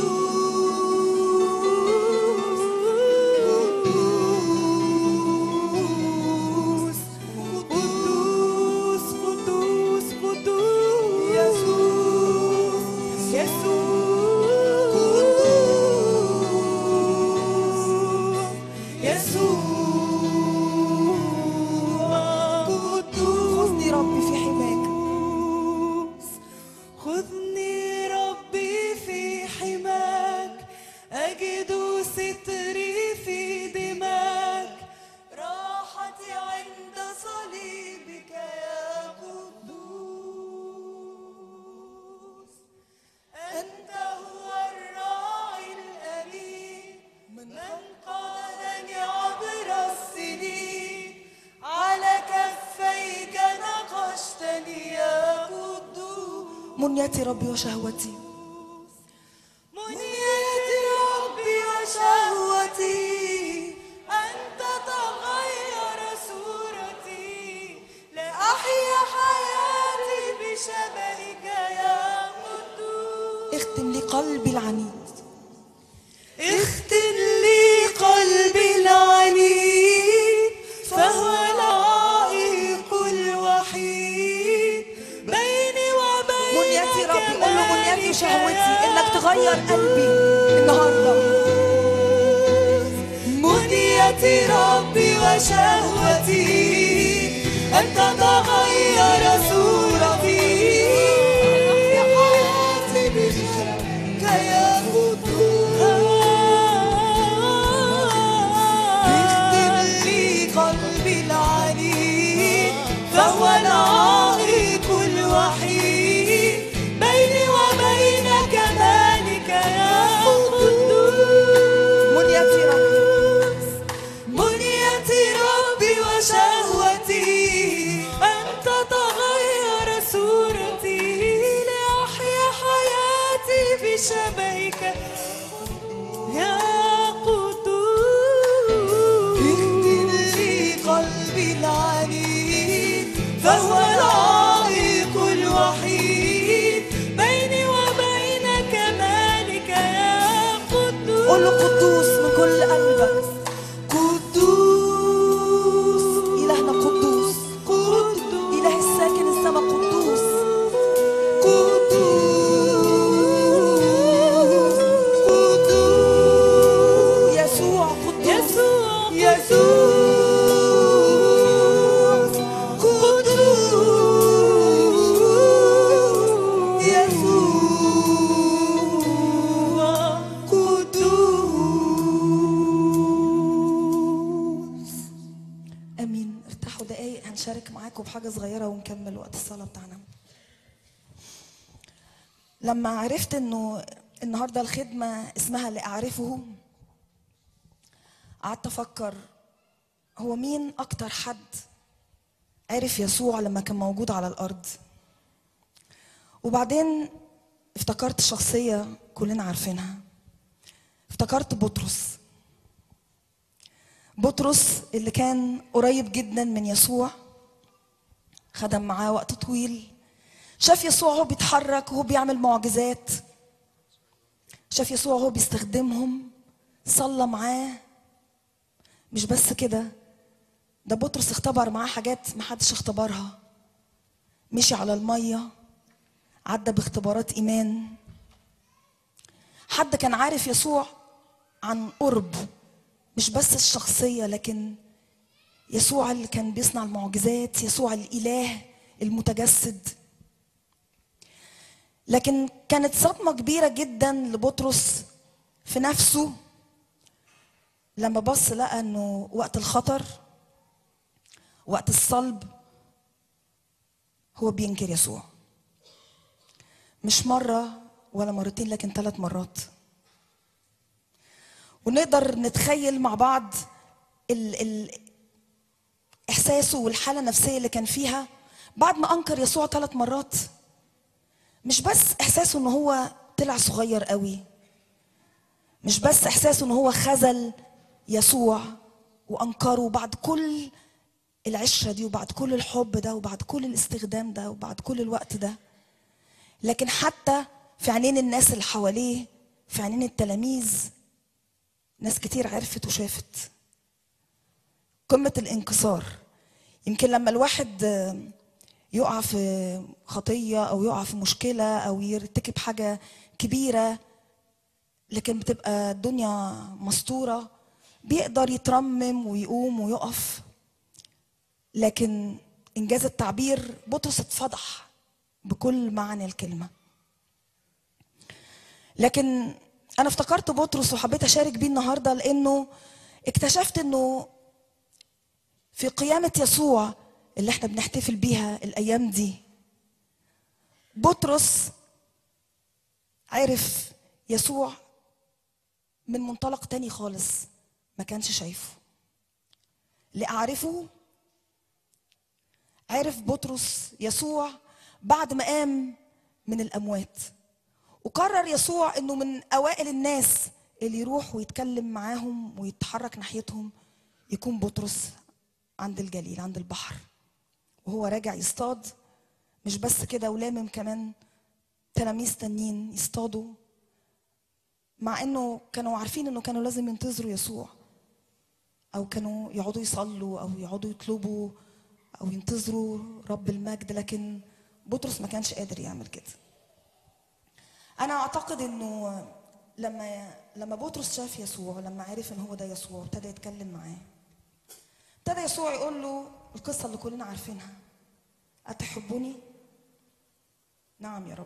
قدوس قدوس قدوس قدوس يسوع يسوع قدوس يسوع قدوس خذني ربي في حماك خذني ربي في حماك أجد ستري في دماك راحتي عند صليبك يا قدوس أنت هو الراعي الأمين من قادني عبر السنين على كفيك نقشتني يا قدوس منيتي ربي وشهوتي منيتي ربي وشهوتي أن تتغير صورتي لأحيا حياتي بشبهك يا قدوس اختم لي قلبي العنيد اختن لي قلبي العنيد فهو العائق الوحيد بيني وبين منيتي ربي قول له منيتي وشهوتي إنك تغير قلبي النهارده منيتي ربي وشهوتي أن تتغير صورتي حياتي بشرك يا اختم لي قلبي العنيد فهو العائق الوحيد بيني وبينك مالك يا قدوس منيتي رب منيتي ربي وشهوتي أن تتغير صورتي لأحيا حياتي بشبهك يا قدوس اختم لي قلبي العنيد فهو العائق الوحيد بيني وبينك مالك يا قدوس قول له قدوس من كل قلبك قدوس إلهنا قدوس قدوس إله الساكن السماء قدوس قدوس قدوس يسوع قدوس يسوع يسوع قدوس يسوع قدوس امين ارتاحوا دقايق هنشارك معاكم بحاجه صغيره ونكمل وقت الصلاه بتاعنا لما عرفت انه النهارده الخدمه اسمها لاعرفه قعدت افكر هو مين اكتر حد عرف يسوع لما كان موجود على الارض وبعدين افتكرت شخصيه كلنا عارفينها افتكرت بطرس بطرس اللي كان قريب جدا من يسوع خدم معاه وقت طويل شاف يسوع هو بيتحرك وهو بيعمل معجزات شاف يسوع هو بيستخدمهم صلى معاه مش بس كده ده بطرس اختبر معاه حاجات محدش اختبرها مشي على المية عدى باختبارات إيمان حد كان عارف يسوع عن قرب مش بس الشخصية لكن يسوع اللي كان بيصنع المعجزات يسوع الإله المتجسد لكن كانت صدمة كبيرة جدا لبطرس في نفسه لما بص لقى انه وقت الخطر وقت الصلب هو بينكر يسوع مش مرة ولا مرتين لكن ثلاث مرات ونقدر نتخيل مع بعض ال ال احساسه والحاله النفسيه اللي كان فيها بعد ما انكر يسوع ثلاث مرات مش بس احساسه ان هو طلع صغير قوي مش بس احساسه ان هو خذل يسوع وانكره بعد كل العشره دي وبعد كل الحب ده وبعد كل الاستخدام ده وبعد كل الوقت ده لكن حتى في عينين الناس اللي حواليه في عينين التلاميذ ناس كتير عرفت وشافت قمة الانكسار يمكن لما الواحد آه، يقع في خطية أو يقع في مشكلة أو يرتكب حاجة كبيرة لكن بتبقى الدنيا مستورة بيقدر يترمم ويقوم ويقف لكن إنجاز التعبير بطرس اتفضح بكل معنى الكلمة لكن انا افتكرت بطرس وحبيت اشارك بيه النهارده لانه اكتشفت انه في قيامه يسوع اللي احنا بنحتفل بيها الايام دي بطرس عرف يسوع من منطلق تاني خالص ما كانش شايفه لأعرفه عرف بطرس يسوع بعد ما قام من الأموات وقرر يسوع انه من اوائل الناس اللي يروح ويتكلم معاهم ويتحرك ناحيتهم يكون بطرس عند الجليل عند البحر وهو راجع يصطاد مش بس كده ولامم كمان تلاميذ تانيين يصطادوا مع انه كانوا عارفين انه كانوا لازم ينتظروا يسوع او كانوا يقعدوا يصلوا او يقعدوا يطلبوا او ينتظروا رب المجد لكن بطرس ما كانش قادر يعمل كده انا اعتقد انه لما لما بطرس شاف يسوع لما عرف ان هو ده يسوع ابتدى يتكلم معاه ابتدى يسوع يقول له القصة اللي كلنا عارفينها أتحبني؟ نعم يا رب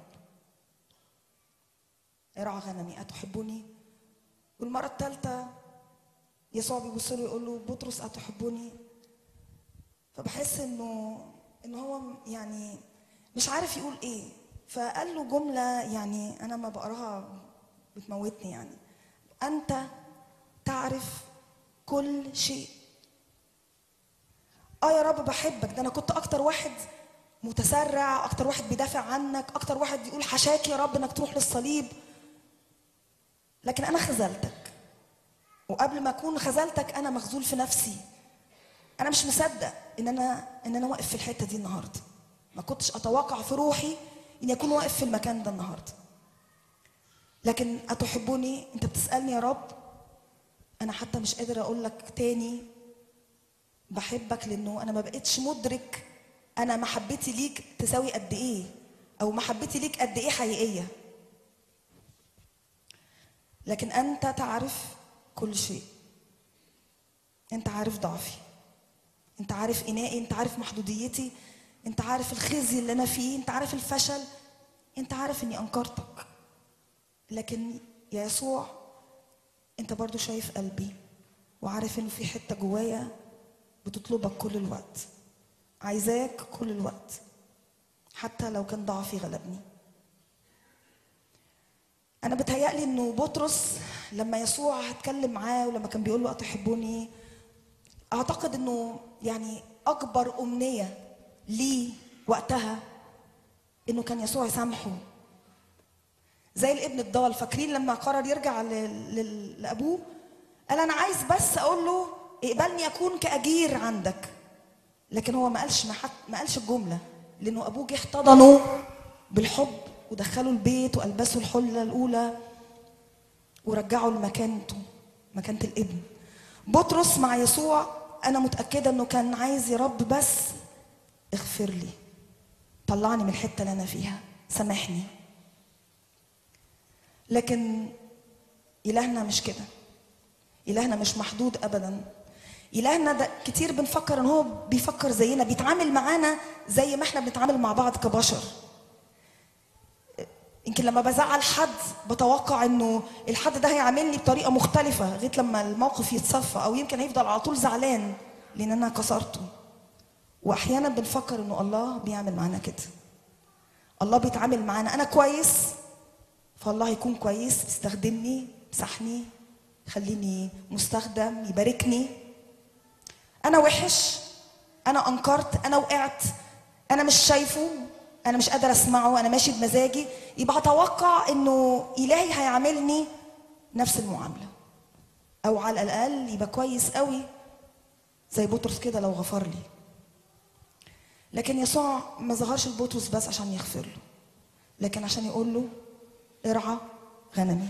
ارعى غنمي أتحبني؟ والمرة الثالثة يسوع بيبص له يقول له بطرس أتحبني؟ فبحس إنه إن هو يعني مش عارف يقول إيه فقال له جملة يعني أنا ما بقراها بتموتني يعني أنت تعرف كل شيء اه يا رب بحبك ده انا كنت اكتر واحد متسرع اكتر واحد بيدافع عنك اكتر واحد يقول حشاك يا رب انك تروح للصليب لكن انا خذلتك وقبل ما اكون خذلتك انا مخذول في نفسي انا مش مصدق ان انا ان انا واقف في الحته دي النهارده ما كنتش اتوقع في روحي اني اكون واقف في المكان ده النهارده لكن اتحبني انت بتسالني يا رب انا حتى مش قادر اقول لك تاني بحبك لانه انا ما بقتش مدرك انا محبتي ليك تساوي قد ايه او محبتي ليك قد ايه حقيقيه لكن انت تعرف كل شيء انت عارف ضعفي انت عارف انائي انت عارف محدوديتي انت عارف الخزي اللي انا فيه انت عارف الفشل انت عارف اني انكرتك لكن يا يسوع انت برضو شايف قلبي وعارف انه في حته جوايا بتطلبك كل الوقت عايزاك كل الوقت حتى لو كان ضعفي غلبني انا بتهيألي انه بطرس لما يسوع اتكلم معاه ولما كان بيقول له اتحبوني اعتقد انه يعني اكبر امنيه ليه وقتها انه كان يسوع يسامحه زي الابن الضال فاكرين لما قرر يرجع ل- ل- لابوه قال انا عايز بس اقول له اقبلني اكون كاجير عندك لكن هو ما قالش ما, حت ما قالش الجمله لانه ابوه جه احتضنه بالحب ودخله البيت والبسه الحله الاولى ورجعه لمكانته مكانه الابن بطرس مع يسوع انا متاكده انه كان عايز يا رب بس اغفر لي طلعني من الحته اللي انا فيها سامحني لكن إلهنا مش كده إلهنا مش محدود أبدا إلهنا ده كتير بنفكر إن هو بيفكر زينا بيتعامل معانا زي ما إحنا بنتعامل مع بعض كبشر يمكن لما بزعل حد بتوقع انه الحد ده هيعاملني بطريقه مختلفه لغايه لما الموقف يتصفى او يمكن هيفضل على طول زعلان لان انا كسرته واحيانا بنفكر انه الله بيعمل معانا كده الله بيتعامل معانا انا كويس فالله يكون كويس يستخدمني يمسحني يخليني مستخدم يباركني انا وحش انا انكرت انا وقعت انا مش شايفه انا مش قادر اسمعه انا ماشي بمزاجي يبقى اتوقع انه الهي هيعاملني نفس المعامله او على الاقل يبقى كويس قوي زي بطرس كده لو غفر لي لكن يسوع ما ظهرش لبطرس بس عشان يغفر له لكن عشان يقول له ارعى غنمي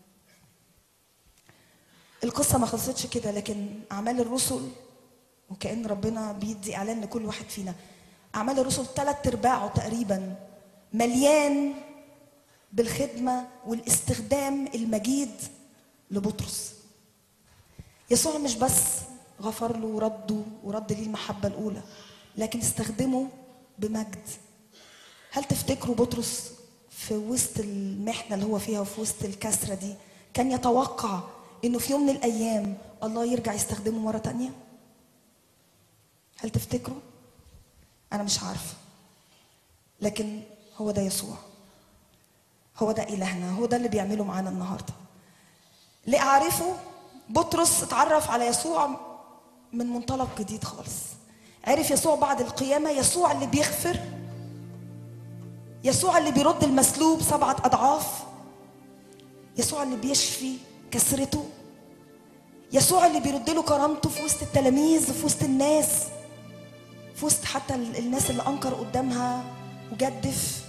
القصة ما خلصتش كده لكن أعمال الرسل وكأن ربنا بيدي إعلان لكل واحد فينا أعمال الرسل ثلاث أرباعه تقريبا مليان بالخدمة والاستخدام المجيد لبطرس يسوع مش بس غفر له ورده ورد ليه المحبة الأولى لكن استخدمه بمجد هل تفتكروا بطرس في وسط المحنة اللي هو فيها وفي وسط الكسرة دي كان يتوقع انه في يوم من الايام الله يرجع يستخدمه مرة تانية هل تفتكروا انا مش عارفة لكن هو ده يسوع هو ده إلهنا هو ده اللي بيعمله معانا النهاردة لأعرفه بطرس اتعرف على يسوع من منطلق جديد خالص عرف يسوع بعد القيامة يسوع اللي بيغفر يسوع اللي بيرد المسلوب سبعة أضعاف يسوع اللي بيشفي كسرته يسوع اللي بيرد له كرامته في وسط التلاميذ وفي وسط الناس في وسط حتى ال- الناس اللي أنكر قدامها وجدف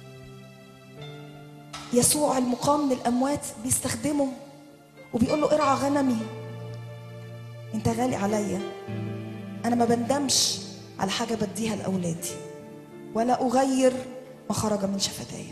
يسوع المقام من الأموات بيستخدمه وبيقول له ارعى غنمي انت غالي عليا انا ما بندمش على حاجه بديها لاولادي ولا اغير ما خرج من شفتاي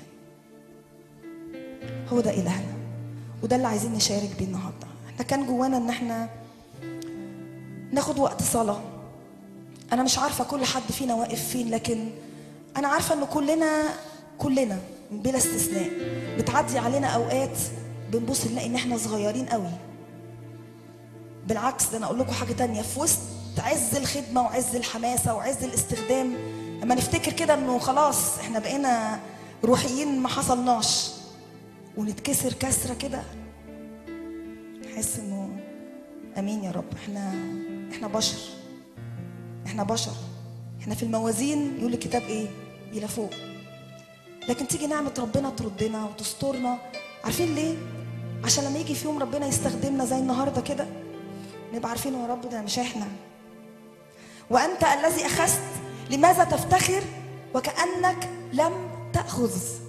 هو ده الهنا وده اللي عايزين نشارك بيه النهارده احنا كان جوانا ان احنا ناخد وقت صلاه انا مش عارفه كل حد فينا واقف فين لكن انا عارفه ان كلنا كلنا بلا استثناء بتعدي علينا اوقات بنبص نلاقي ان احنا صغيرين قوي بالعكس ده انا اقول لكم حاجه تانية في وسط عز الخدمه وعز الحماسه وعز الاستخدام اما نفتكر كده انه خلاص احنا بقينا روحيين ما حصلناش ونتكسر كسره كده نحس انه امين يا رب احنا احنا بشر احنا بشر احنا في الموازين يقول الكتاب ايه الى فوق لكن تيجي نعمة ربنا تردنا وتسترنا عارفين ليه؟ عشان لما يجي في يوم ربنا يستخدمنا زي النهارده كده نبقى عارفين يا رب ده مش احنا وانت الذي اخذت لماذا تفتخر وكانك لم تاخذ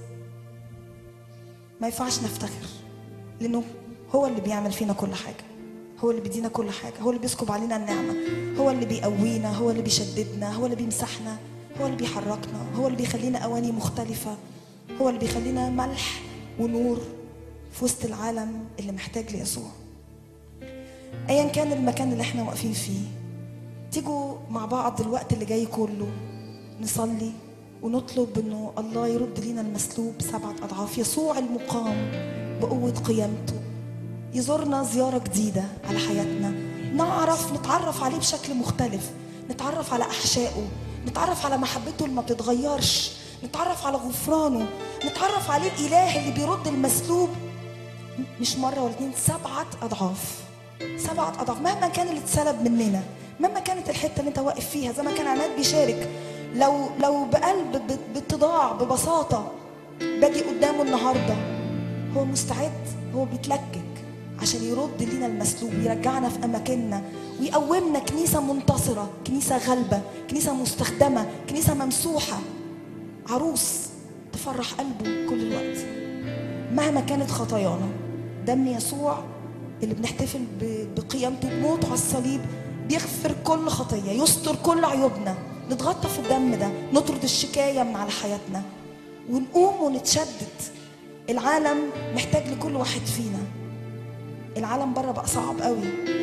ما ينفعش نفتخر لانه هو اللي بيعمل فينا كل حاجه هو اللي بيدينا كل حاجه هو اللي بيسكب علينا النعمه هو اللي بيقوينا هو اللي بيشددنا هو اللي بيمسحنا هو اللي بيحركنا هو اللي بيخلينا اواني مختلفه هو اللي بيخلينا ملح ونور في وسط العالم اللي محتاج ليسوع ايا كان المكان اللي احنا واقفين فيه تيجوا مع بعض الوقت اللي جاي كله نصلي ونطلب انه الله يرد لينا المسلوب سبعة اضعاف يسوع المقام بقوة قيامته يزورنا زيارة جديدة على حياتنا نعرف نتعرف عليه بشكل مختلف نتعرف على أحشائه نتعرف على محبته اللي ما بتتغيرش نتعرف على غفرانه نتعرف عليه الإله اللي بيرد المسلوب مش مرة ولا اتنين سبعة أضعاف سبعة أضعاف مهما كان اللي اتسلب مننا مهما كانت الحتة اللي انت واقف فيها زي ما كان عماد بيشارك لو لو بقلب ب- باتضاع ببساطة باجي قدامه النهاردة هو مستعد هو بيتلكك عشان يرد لينا المسلوب يرجعنا في أماكننا ويقومنا كنيسة منتصرة كنيسة غالبة كنيسة مستخدمة كنيسة ممسوحة عروس تفرح قلبه كل الوقت مهما كانت خطايانا دم يسوع اللي بنحتفل ب- بقيامته بموته على الصليب بيغفر كل خطيه يستر كل عيوبنا نتغطى في الدم ده نطرد الشكايه من على حياتنا ونقوم ونتشدد العالم محتاج لكل واحد فينا العالم بره بقى صعب قوي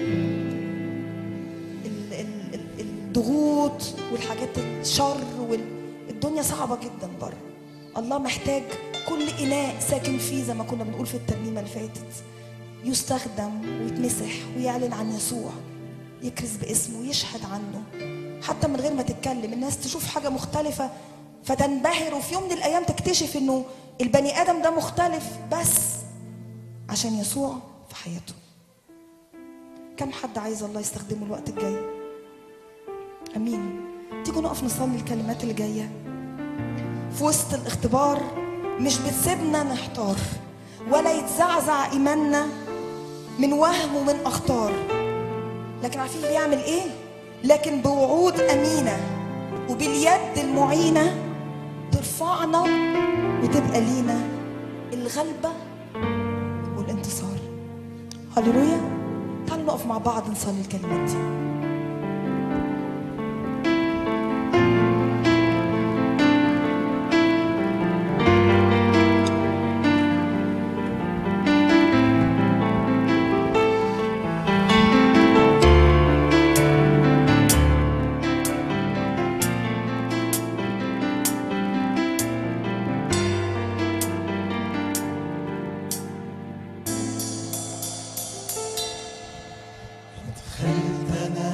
ال- ال- ال- الضغوط والحاجات الشر والدنيا صعبة جدا بره الله محتاج كل إناء ساكن فيه زي ما كنا بنقول في الترنيمة اللي فاتت يستخدم ويتمسح ويعلن عن يسوع يكرز باسمه ويشهد عنه حتى من غير ما تتكلم الناس تشوف حاجة مختلفة فتنبهر وفي يوم من الأيام تكتشف إنه البني آدم ده مختلف بس عشان يسوع في حياته كم حد عايز الله يستخدمه الوقت الجاي امين تيجوا نقف نصلي الكلمات اللي جايه في وسط الاختبار مش بتسيبنا نحتار ولا يتزعزع ايماننا من وهم ومن اخطار لكن عارفين بيعمل ايه لكن بوعود امينه وباليد المعينه ترفعنا وتبقى لينا الغلبه والانتصار هللويا تعالوا نقف مع بعض نصلي الكلمات دي دخلت انا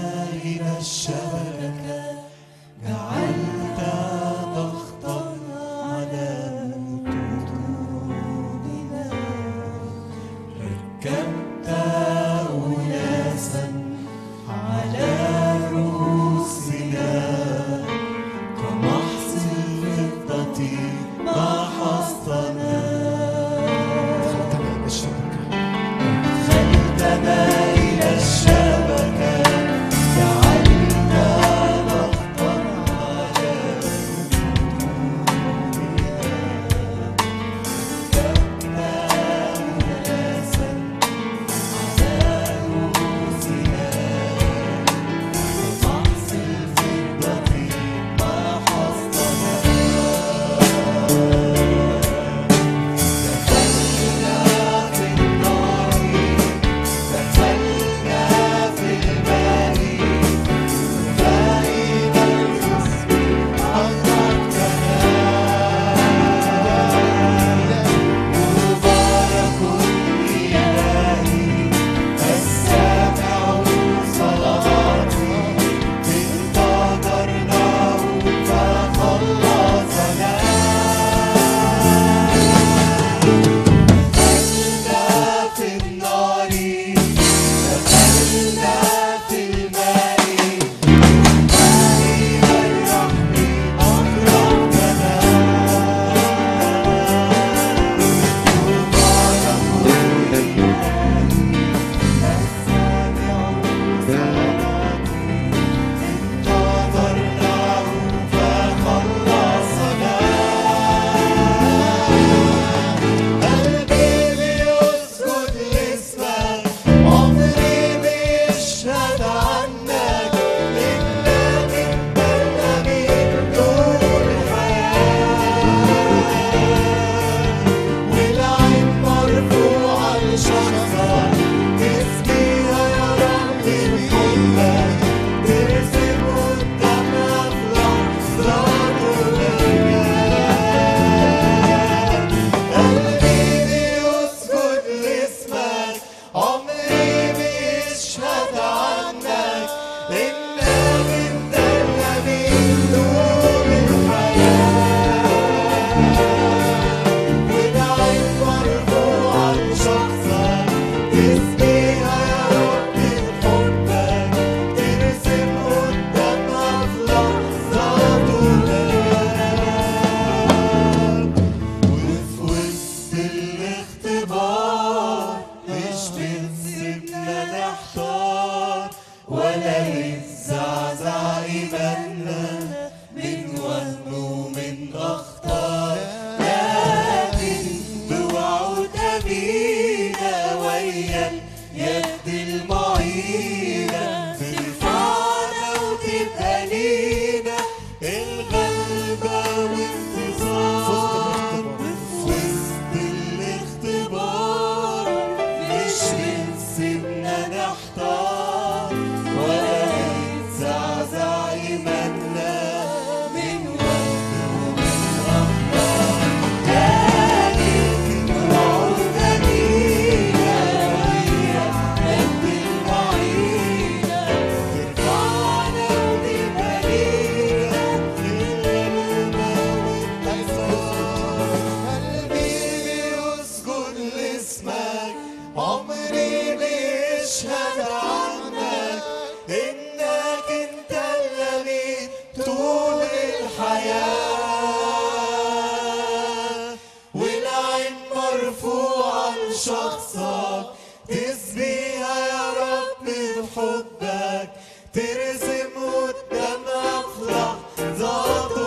شخصك تسبيها يا رب بحبك ترسم قدامها في لحظات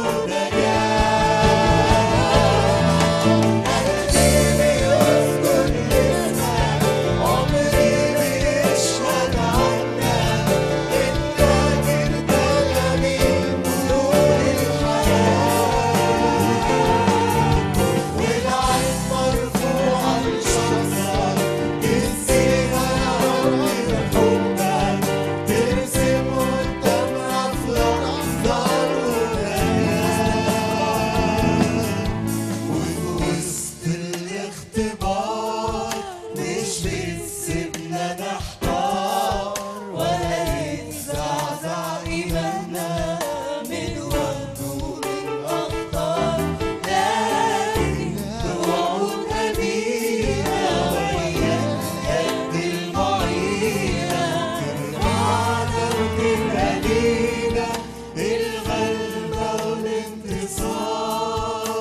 عمري بيشهد عنك انك انت جميل نور الحياه والعين مرفوعة لشخصك تنسيها يا رب بحبك ترسم قدامها في لحظة ووسط الاختبار مش بتسيبنا نحتار ولا يتزعزع إيماننا من وقت ومن أخطار لكن توعد أمينة وياك قد المعينة ترفعنا وتبقى لينا الغلبة والانتصار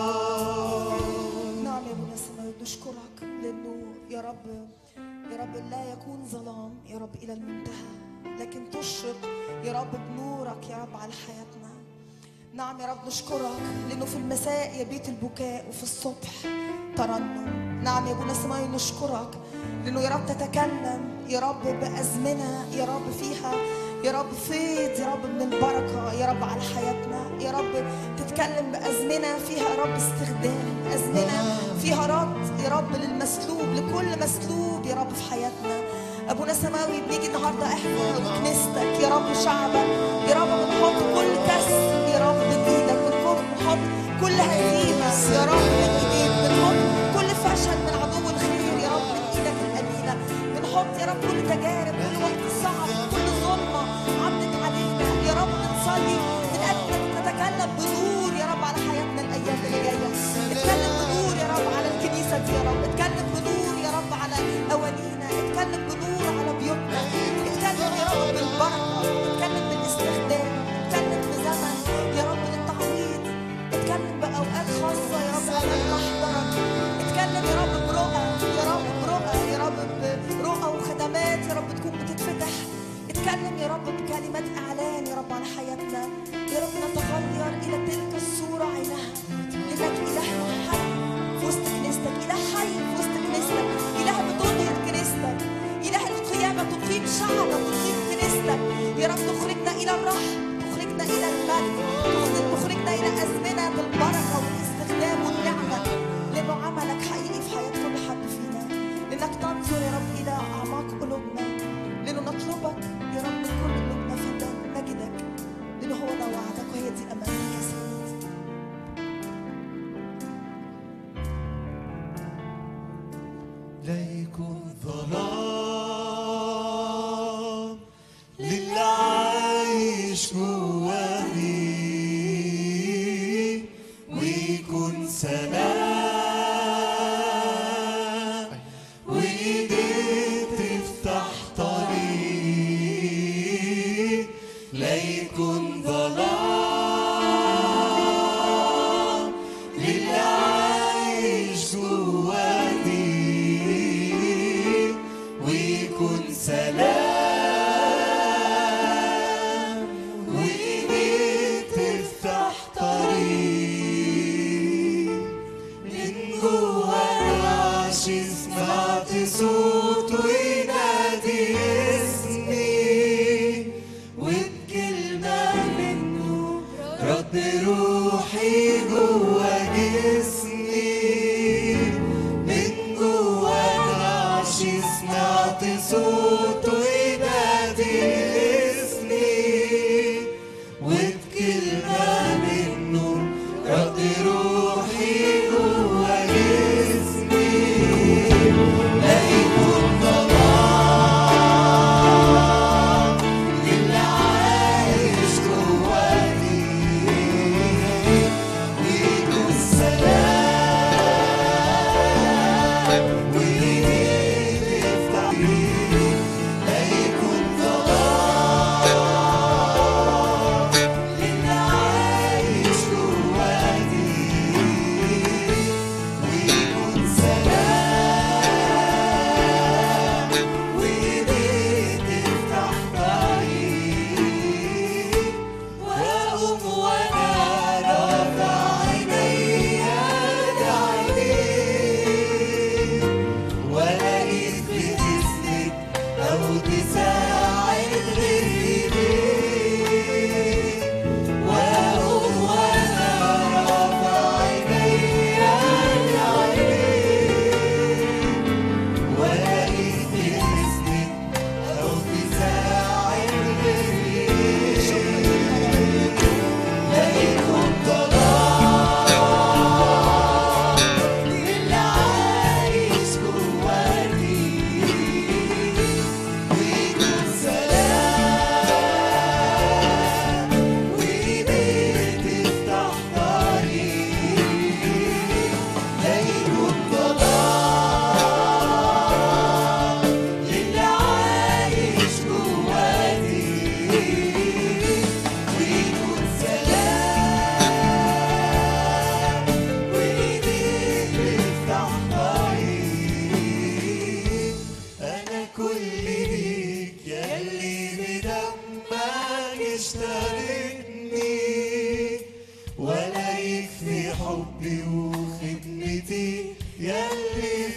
نعم يا ابونا السماوي نشكرك لانه يا رب يا رب لا يكون ظلام يا رب الى المنتهى لكن تشرق يا رب بنورك يا رب على حياتنا نعم يا رب نشكرك لانه في المساء يبيت البكاء وفي الصبح ترنم نعم يا ابونا السماوي نشكرك لانه يا رب تتكلم يا رب بازمنه يا رب فيها يا رب فيض يا رب من البركه يا رب على حياتنا يا رب تتكلم بازمنه فيها يا رب استخدام ازمنه فيها رد يا رب للمسلوب لكل مسلوب يا رب في حياتنا ابونا السماوي بنيجي النهارده احنا وكنيستك يا رب شعبك يا رب بنحط كل كسر يا رب من ايدك بنحط بنحط كل هزيمه يا رب من ايديك بنحط كل فشل من عدو الخير يا رب من ايدك الامينه بنحط يا رب كل تجارب كل وقت صعب كل ظلمه عدت علينا يا رب بنصلي من اجلك تتكلم بنور يا رب على حياتنا الايام اللي جايه اتكلم بنور يا رب على الكنيسه دي يا رب اتكلم بنور يا رب على اوانينا اتكلم بنور على بيوتنا اتكلم يا رب بالبركه اتكلم بالاستخدام اتكلم بزمن يا رب للتعويض اتكلم باوقات خاصه يا رب لما نحضرك اتكلم يا رب برؤى يا رب برؤى يا رب برؤى وخدمات يا رب تكون بتتفتح اتكلم يا رب بكلمات اعلان يا رب على حياتنا يا رب نتغير الى تلك الصوره عينها لانك اله حي في وسط كنيستك اله حي في وسط كنيستك اله بتنهض كنيستك اله القيامه تقيم شعبك تقيم كنيستك يا رب تخرجنا الى الرحم تخرجنا الى المجد تخرج- تخرجنا الى ازمنه بالبركه والاستخدام والنعمه لانه عملك حقيقي في حياه كل حد فينا لانك تنظر يا رب الى اعماق قلوبنا لانه نطلبك يا رب من كل قلوبنا فنجدك لانه هو ده وعدك وهي دي امانتك يا سيدي لا يكون ظلام للي عايش جواني ويكون سلام وايديك تفتح طريق لا يكون ظلام للي عايش جواني ويكون سلام وايديك تفتح طريق من جوانا عشي سمعت صوته ينادي اسمي وبكلمة منه رد روحي جوا جسمي من جوانا عشي سمعت صوته حبي وخدمتي ياللي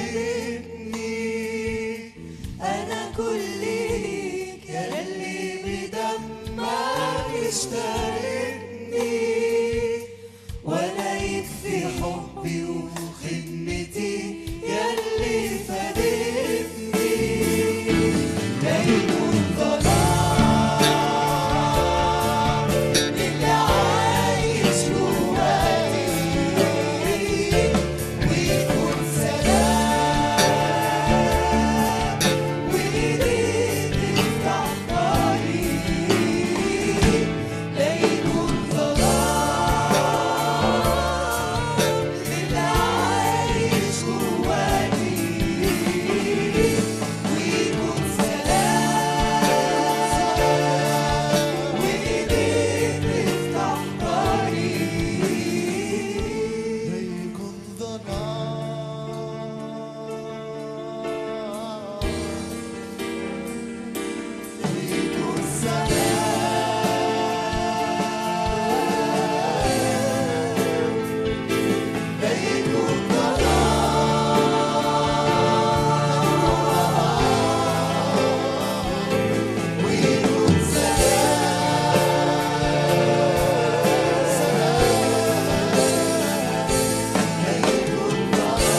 فارقني انا كل ليك ياللي بدمك اشتركني ولا يكفي حبي وخدمتي ياللي فارقني لا يكون ظلام للي عايش جواتي ويكون سلام وايديك تفتح طريق لا يكون ظلام للي عايش جواتي ويكون سلام وايديك تفتح طريق لا يكون ظلام ويكون سلام لا يكون ظلام ويكون سلام لا يكون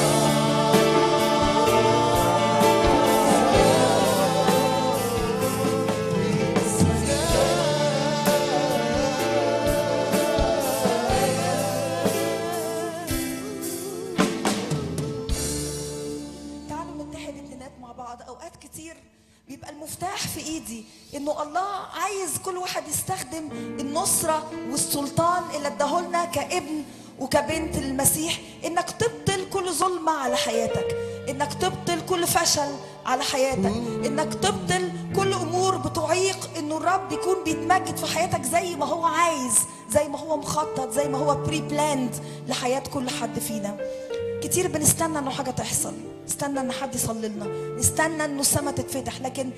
تعالوا نتحد النات مع بعض اوقات كتير بيبقى المفتاح في ايدي انه الله عايز كل واحد يستخدم النصره والسلطان اللي اداهولنا كابن وكبنت المسيح انك تبطل كل ظلمه على حياتك انك تبطل كل فشل على حياتك انك تبطل كل امور بتعيق انه الرب يكون بيتمجد في حياتك زي ما هو عايز زي ما هو مخطط زي ما هو بري بلاند لحياه كل حد فينا كتير بنستنى انه حاجه تحصل نستنى ان حد يصلي لنا نستنى انه السما تتفتح لكن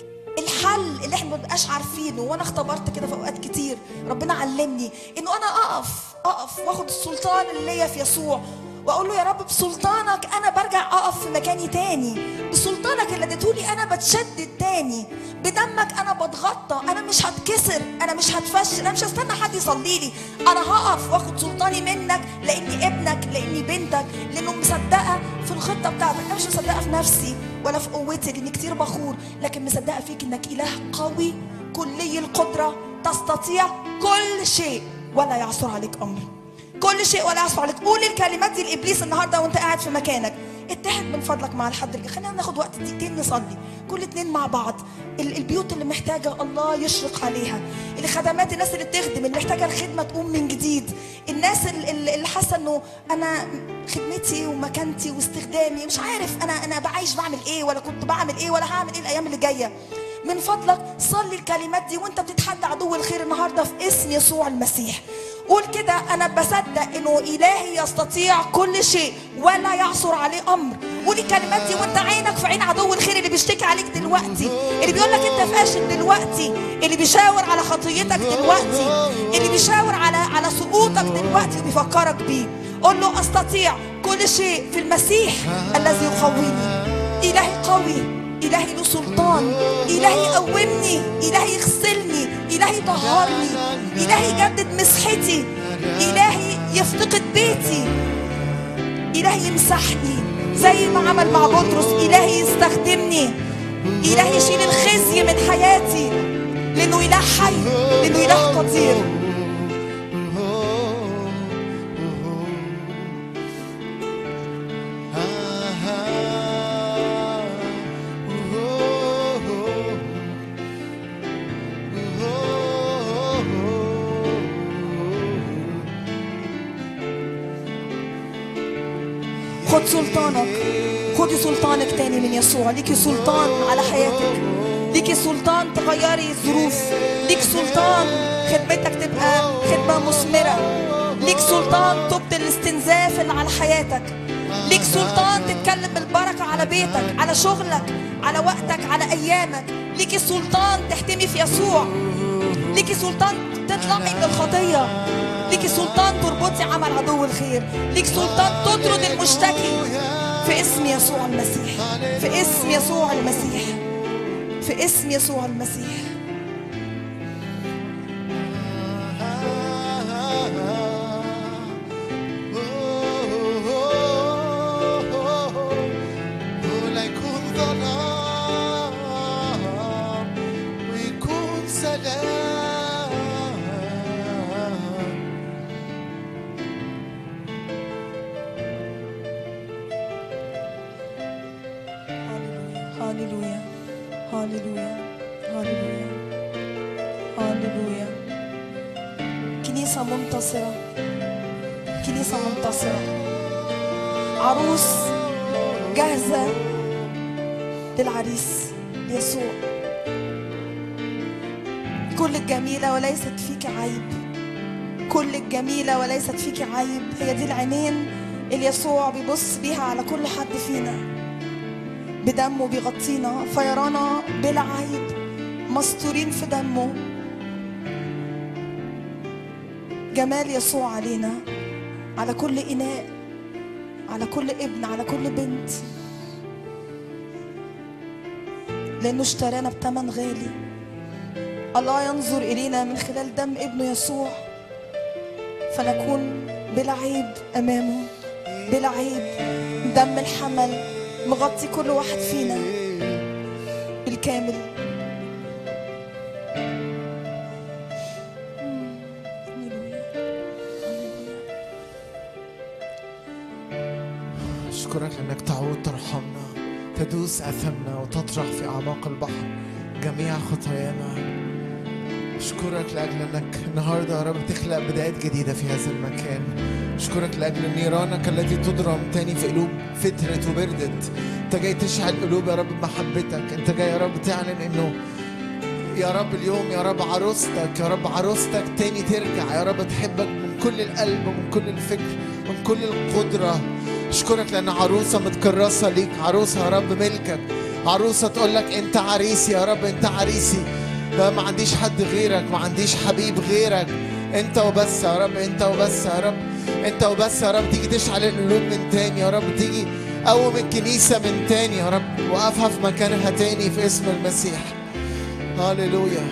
الحل اللي احنا ما بنبقاش عارفينه وانا اختبرت كده في اوقات كتير ربنا علمني انه انا اقف اقف واخد السلطان اللي ليا في يسوع واقول له يا رب بسلطانك انا برجع اقف في مكاني تاني بسلطانك اللي اديتهولي انا بتشدد تاني بدمك انا بتغطى انا مش هتكسر انا مش هتفشل انا مش هستنى حد يصلي لي انا هقف واخد سلطاني منك لاني ابنك لاني بنتك لانه مصدقه في الخطه بتاعتك انا مش مصدقه في نفسي ولا في قوتي لاني كتير بخور لكن مصدقه فيك انك اله قوي كلي القدره تستطيع كل شيء ولا يعثر عليك امر كل شيء ولا يعصف عليك قول الكلمات دي لابليس النهارده وانت قاعد في مكانك اتحد من فضلك مع الحد اللي خلينا ناخد وقت دقيقتين نصلي كل اتنين مع بعض ال- البيوت اللي محتاجه الله يشرق عليها الخدمات الناس اللي بتخدم اللي محتاجه الخدمه تقوم من جديد الناس ال- ال- اللي حاسه انه انا خدمتي ومكانتي واستخدامي مش عارف انا انا بعيش بعمل ايه ولا كنت بعمل ايه ولا هعمل ايه الايام اللي جايه من فضلك صلي الكلمات دي وانت بتتحدى عدو الخير النهارده في اسم يسوع المسيح قول كده انا بصدق انه الهي يستطيع كل شيء ولا يعثر عليه امر قول الكلمات دي وانت عينك في عين عدو الخير اللي بيشتكي عليك دلوقتي اللي بيقول لك انت فاشل دلوقتي اللي بيشاور على خطيتك دلوقتي اللي بيشاور على على سقوطك دلوقتي وبيفكرك بيه قول له استطيع كل شيء في المسيح الذي يقويني الهي قوي إلهي له سلطان إلهي يقومني إلهي يغسلني إلهي يطهرني إلهي يجدد مسحتي إلهي يفتقد بيتي إلهي يمسحني زي ما عمل مع بطرس إلهي يستخدمني إلهي يشيل الخزي من حياتي لأنه إله حي لأنه إله قدير خد سلطانك خدي سلطانك تاني من يسوع ليكي سلطان على حياتك ليكي سلطان تغيري الظروف ليك سلطان خدمتك تبقى خدمة مثمرة ليك سلطان تبطل الاستنزاف اللي على حياتك ليك سلطان تتكلم البركة على بيتك على شغلك على وقتك على أيامك ليكي سلطان تحتمي في يسوع ليكي سلطان تطلعي من الخطية ليكي سلطان تربطي عمل عدو الخير ليك سلطان تطرد المشتكي في اسم يسوع المسيح في اسم يسوع المسيح في اسم يسوع المسيح ولا يكون ظلام ويكون سلام هاليلويا هاليلويا هاليلويا هاليلويا كنيسة منتصرة كنيسة منتصرة عروس جاهزة للعريس يسوع كل الجميلة وليست فيك عيب كل الجميلة وليست فيك عيب هي دي العينين اللي يسوع بيبص بيها على كل حد فينا بدمه بيغطينا فيرانا بلا عيب مستورين في دمه جمال يسوع علينا على كل إناء على كل ابن على كل بنت لأنه اشترانا بثمن غالي الله ينظر إلينا من خلال دم ابنه يسوع فنكون بلا عيب أمامه بلا عيب دم الحمل مغطي كل واحد فينا بالكامل هللويا. هللويا. أشكرك لأنك تعود ترحمنا تدوس أثمنا وتطرح في أعماق البحر جميع خطايانا أشكرك لأجل أنك النهاردة يا رب تخلق بدايات جديدة في هذا المكان أشكرك لأجل نيرانك التي تضرم تاني في قلوب فترت وبردت أنت جاي تشعل قلوب يا رب بمحبتك أنت جاي يا رب تعلن إنه يا رب اليوم يا رب عروستك يا رب عروستك تاني ترجع يا رب تحبك من كل القلب ومن كل الفكر ومن كل القدرة أشكرك لأن عروسة متكرسة ليك عروسة يا رب ملكك عروسة تقول لك أنت عريسي يا رب أنت عريسي لا ما عنديش حد غيرك ما عنديش حبيب غيرك أنت وبس يا رب أنت وبس يا رب أنت وبس يا رب تيجي تشعل القلوب من تاني يا رب تيجي قوم الكنيسة من تاني يا رب وقفها في مكانها تاني في اسم المسيح هاليلويا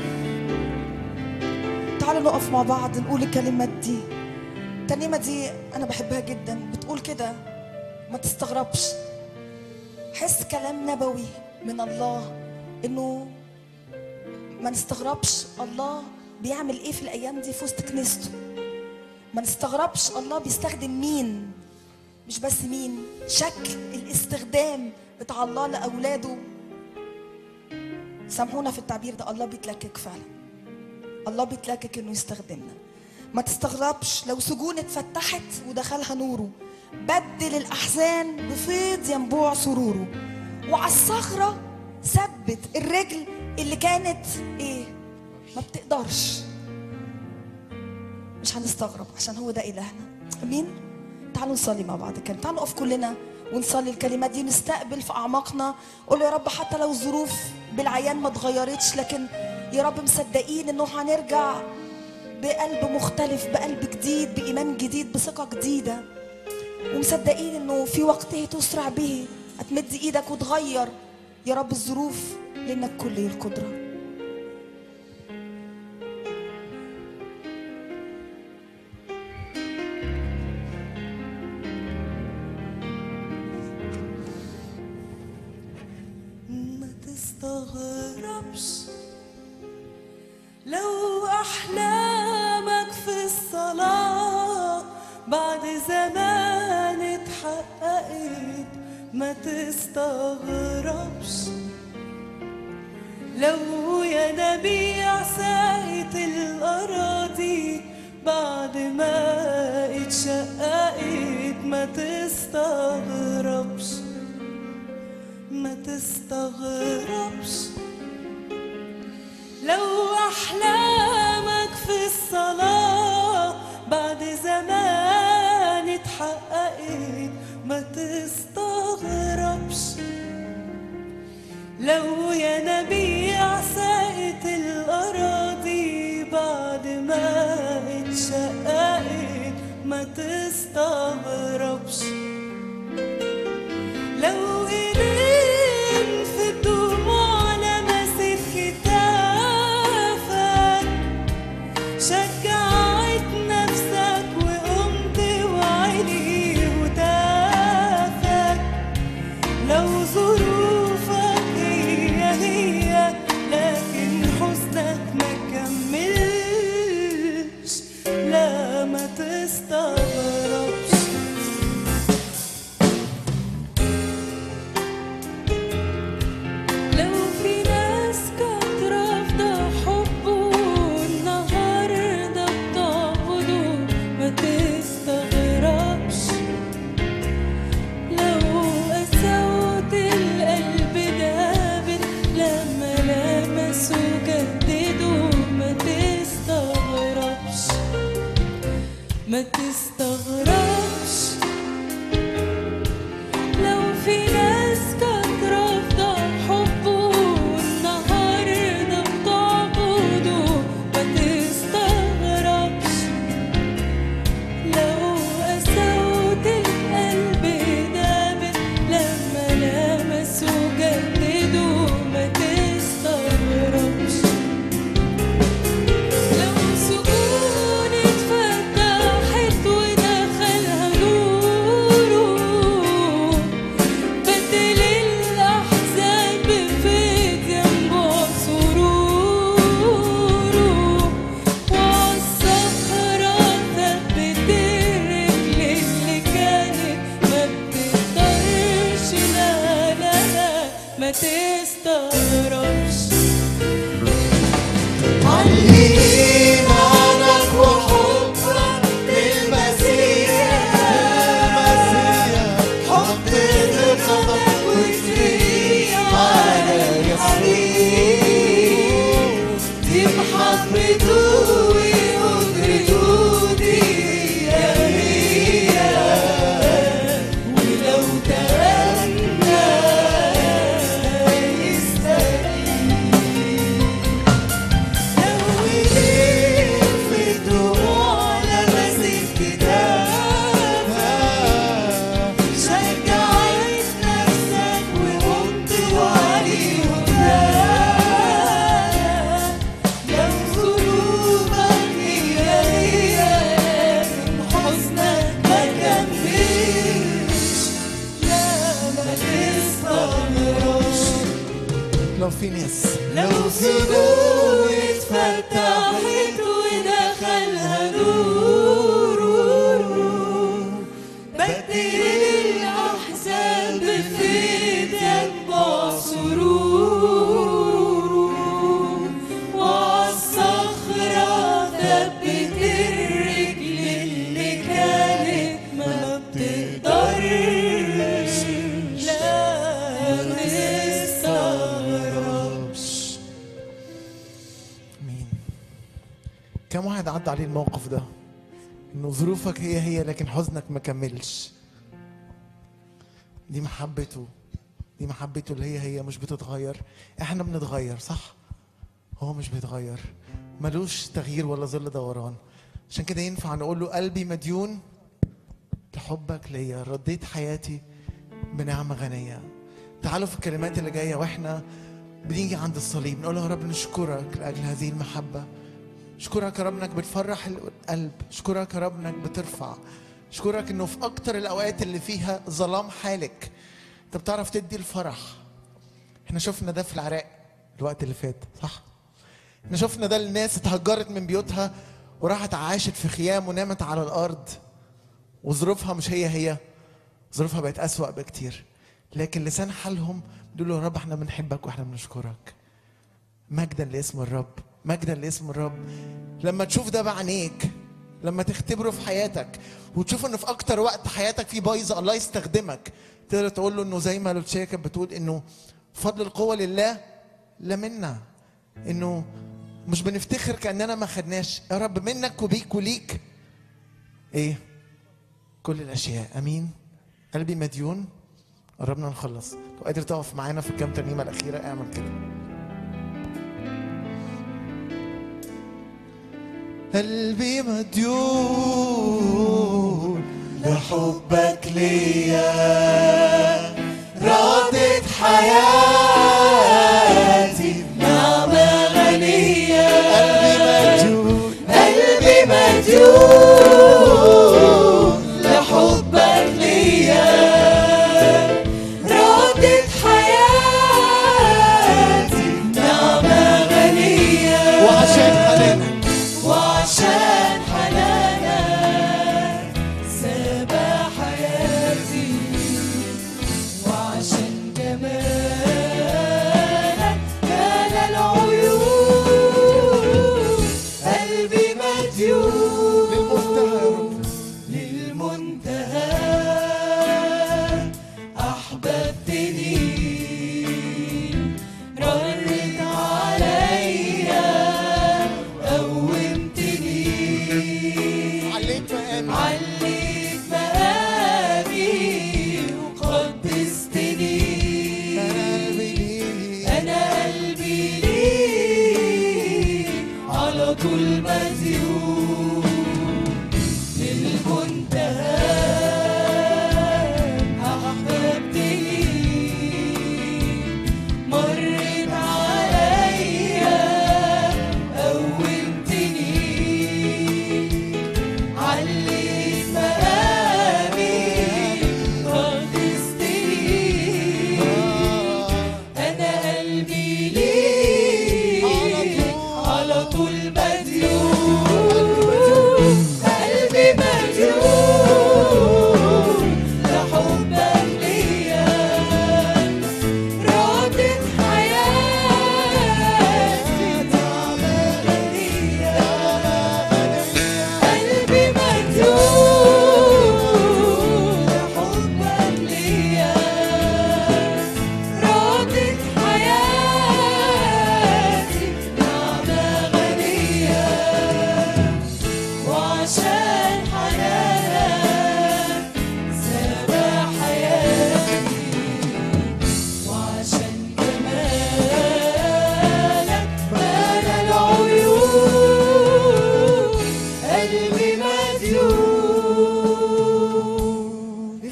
تعالوا نقف مع بعض نقول الكلمات دي الترنيمة دي أنا بحبها جدا بتقول كده ما تستغربش حس كلام نبوي من الله إنه ما نستغربش الله بيعمل إيه في الأيام دي في وسط كنيسته ما نستغربش الله بيستخدم مين مش بس مين شكل الاستخدام بتاع الله لأولاده سامحونا في التعبير ده الله بيتلكك فعلا الله بيتلكك انه يستخدمنا ما تستغربش لو سجون اتفتحت ودخلها نوره بدل الاحزان بفيض ينبوع سروره وعلى الصخره ثبت الرجل اللي كانت ايه ما بتقدرش مش هنستغرب عشان هو ده الهنا امين تعالوا نصلي مع بعض كده تعالوا نقف كلنا ونصلي الكلمات دي نستقبل في اعماقنا قول يا رب حتى لو الظروف بالعيان ما اتغيرتش لكن يا رب مصدقين انه هنرجع بقلب مختلف بقلب جديد بايمان جديد بثقه جديده ومصدقين انه في وقته تسرع به هتمد ايدك وتغير يا رب الظروف لانك كل القدره ما تستغربش لو أحلامك في الصلاة بعد زمان اتحققت ما تستغربش لو يا نبيع ساقت الأراضي بعد ما اتشققت ما تستغربش ما تستغربش لو أحلامك في الصلاة بعد زمان اتحققت ما تستغربش لو يا نبيع ساقت الأراضي بعد ما اتشققت ظروفك هي هي لكن حزنك ما كملش لا ما تستغربش لو في ناس كانت رافضة حبه النهاردة بتعبده ما تستغربش لو قساوة القلب دابت لما لمسوا جددوا ما تستغربش ما تستغربش لو في ناس كانت رافضة حبه النهاردة بتعبده ما تستغربش لو قساوة القلب دابت لما لمسوا جددوا ما تستغربش لو سجون اتفتحت ودخلها نوره بدل الأحزان بفيد ينبع سروره وعالصخرة ثبت الرجل اللي كانت ما بتقدرش لا لا لا ما تستغربش علينا عنك وحبك للمسيح حط ثقتك وتريح على يسوع دي محبته وقدرته دي هي ولو تأنى يستقيم لو ايديك في الدموع لمست كتافك شجعت نفسك وقمت وعليهم نام لو ظروفك هي هي لكن حزنك ما كملش لا ما تستغربش لو في ناس لو صدور اتفتحت ودخلها نور بدل الأحزان بفيد ينبع سرور وعالصخرة ثبت الرجل اللي كانت ما بتقدرش لا تستغربش مين كم واحد عدى عليه الموقف ده انه ظروفك هي هي لكن حزنك ما كملش دي محبته دي محبته اللي هي هي مش بتتغير احنا بنتغير صح هو مش بيتغير ملوش تغيير ولا ظل دوران عشان كده ينفع نقول له قلبي مديون لحبك ليا رديت حياتي بنعمة غنية تعالوا في الكلمات اللي جاية واحنا بنيجي عند الصليب نقول له يا رب نشكرك لأجل هذه المحبة اشكرك يا رب انك بتفرح القلب اشكرك يا رب انك بترفع اشكرك انه في اكتر الاوقات اللي فيها ظلام حالك انت بتعرف تدي الفرح احنا شفنا ده في العراق الوقت اللي فات صح احنا شفنا ده الناس اتهجرت من بيوتها وراحت عاشت في خيام ونامت على الارض وظروفها مش هي هي ظروفها بقت اسوأ بكتير لكن لسان حالهم بيقولوا يا رب احنا بنحبك واحنا بنشكرك مجدا لاسم الرب مجدا لاسم الرب لما تشوف ده بعينيك لما تختبره في حياتك وتشوف انه في اكتر وقت حياتك فيه بايظه الله يستخدمك تقدر تقول له انه زي ما لوتشيه كانت بتقول انه فضل القوه لله لا منا انه مش بنفتخر كاننا ما خدناش يا رب منك وبيك وليك ايه كل الاشياء امين قلبي مديون قربنا نخلص لو قادر تقف معانا في الكام ترنيمه الاخيره اعمل كده قلبي مديون لحبك ليا رادت حياتي نعمة غنية قلبي مديون قلبي مديون لحبك ليا رادت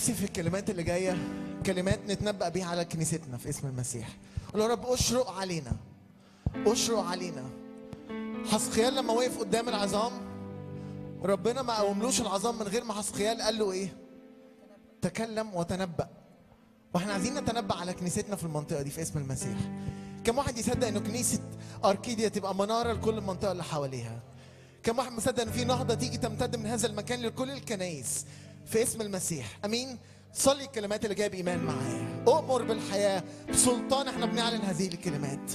نفسي في الكلمات اللي جايه كلمات نتنبأ بيها على كنيستنا في اسم المسيح قول يا رب اشرق علينا اشرق علينا حسقيال لما وقف قدام العظام ربنا ما قوملوش العظام من غير ما حسقيال قال له ايه تكلم وتنبأ واحنا عايزين نتنبأ على كنيستنا في المنطقه دي في اسم المسيح كم واحد يصدق انه كنيسه اركيديا تبقى مناره لكل المنطقه اللي حواليها كم واحد مصدق ان في نهضه تيجي تمتد من هذا المكان لكل الكنايس في اسم المسيح امين صلي الكلمات اللي جايه بايمان معايا اؤمر بالحياه بسلطان احنا بنعلن هذه الكلمات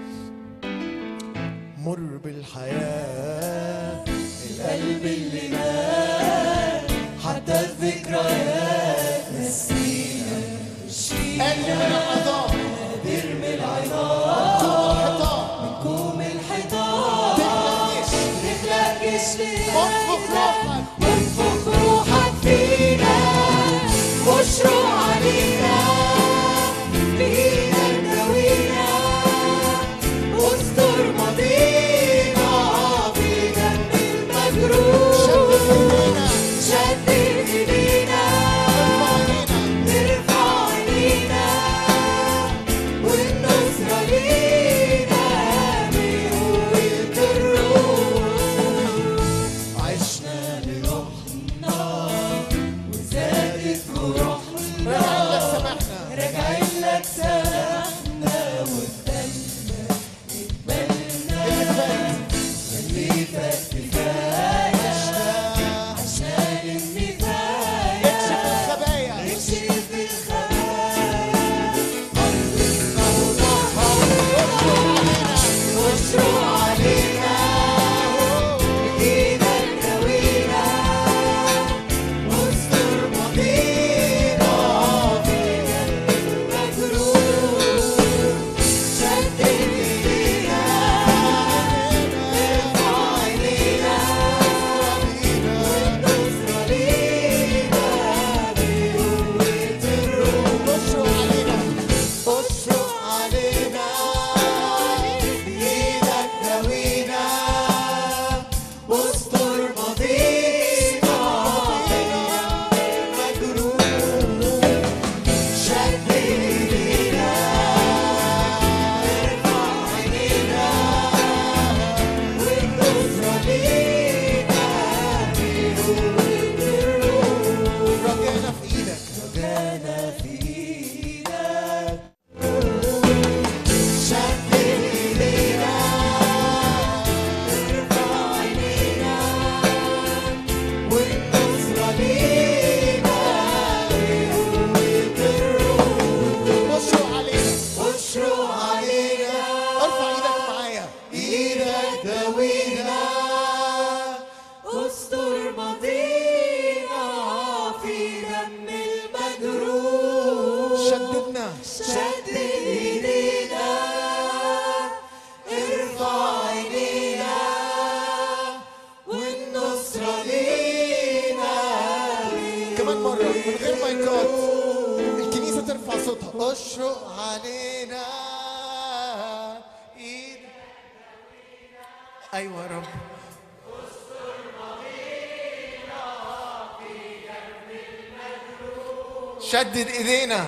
مر بالحياه القلب اللي مات حتى الذكريات نسينا قلب من العظام نرمي العظام الحيطان كوم الحيطان تخلقنيش نخلق جسمنا انفخ روحك وانفخ روحك فينا واشرق علينا بإيدك داوينا واستر ماضينا في دم المجروح شدد ايدينا شدد ايدينا ارفع ايدينا نرفع ايدينا والنصرة لينا بقوة الروح عشنا لروحنا وزادت روحنا راجعين لك سامحنا راجعين لك سامحنا وقدامنا اتبلنا اللي فات اللي فات كفاية عشان النفاية اكشف الخبايا اكشف الخبايا خلصنا ونهارنا واشرق علينا بإيدك داوينا واستر ماضينا في قلب مجروح شدد ايدينا ارفع ايدينا والنصرة لينا بقوة الروح اشرق علينا بإيدك داوينا واستر ماضينا مجروح شد ايدينا ارفع عينينا والنصرة لينا بقوة الروح رجعنا في ايدك رجعنا في ايدك شد ايدينا ارفع عينينا والنصرة لينا بقوة الروح اشرق علينا واشرق علينا ارفع ايدك معايا ايدك داوينا استر ماضينا في دم المجروح شددنا شد ايدينا ارفع عينينا والنصرة لينا كمان مرة من غير مايكات الكنيسة ترفع صوتها اشرق علينا ايد ايوه يا رب شدد ايدينا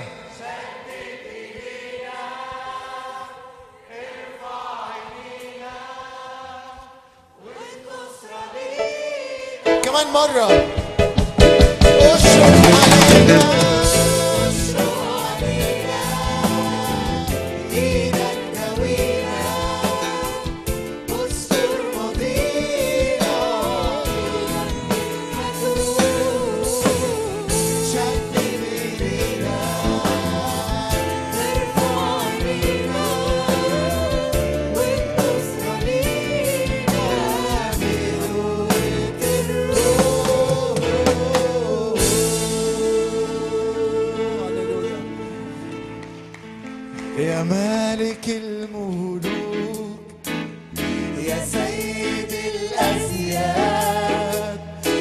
كمان مرة اشرق علينا ايدك داوينا واستر ماضينا شد ايدينا ارفع عينينا والنصرة لينا بقوة الروح يا مالك الملوك يا سيد الأسياد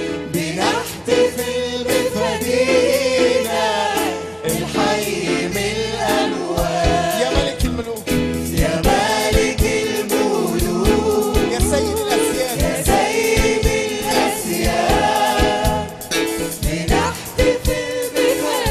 بنحتفل بفدينا الحي من الألوان يا ملك الملوك يا مالك الملوك يا سيد الاسياد يا سيد الأسياد بنحتفل بفدينا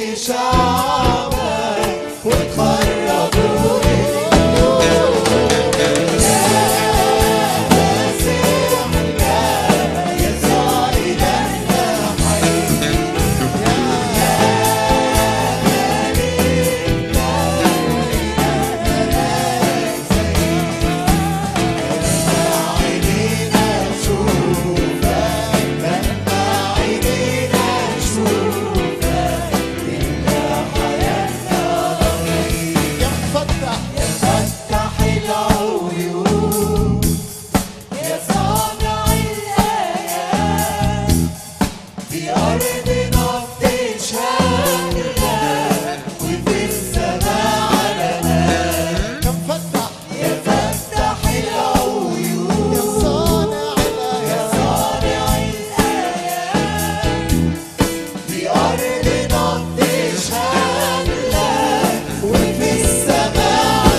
شعبك وتخرجوا فتح العيون يا صانع الآيات في أرضنا بتشهد لك وفي السماء علامات كم فتح يا فتح العيون يا صانع يا صانع الآيات في أرضنا بتشهد لك وفي السماء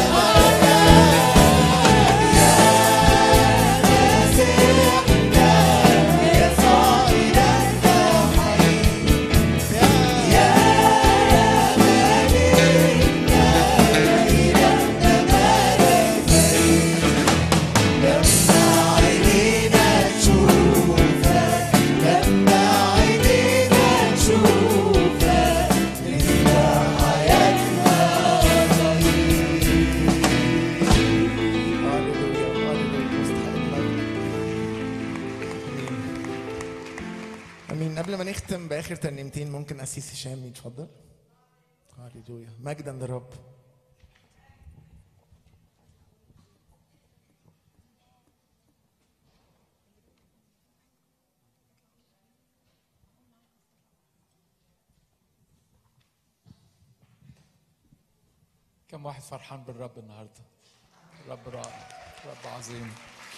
هللويا هللويا مستحق المجد. امين قبل ما نختم باخر ترنيمتين ممكن اسيس هشام يتفضل هللويا مجدا للرب كم واحد فرحان بالرب النهارده الرب رائع رب عظيم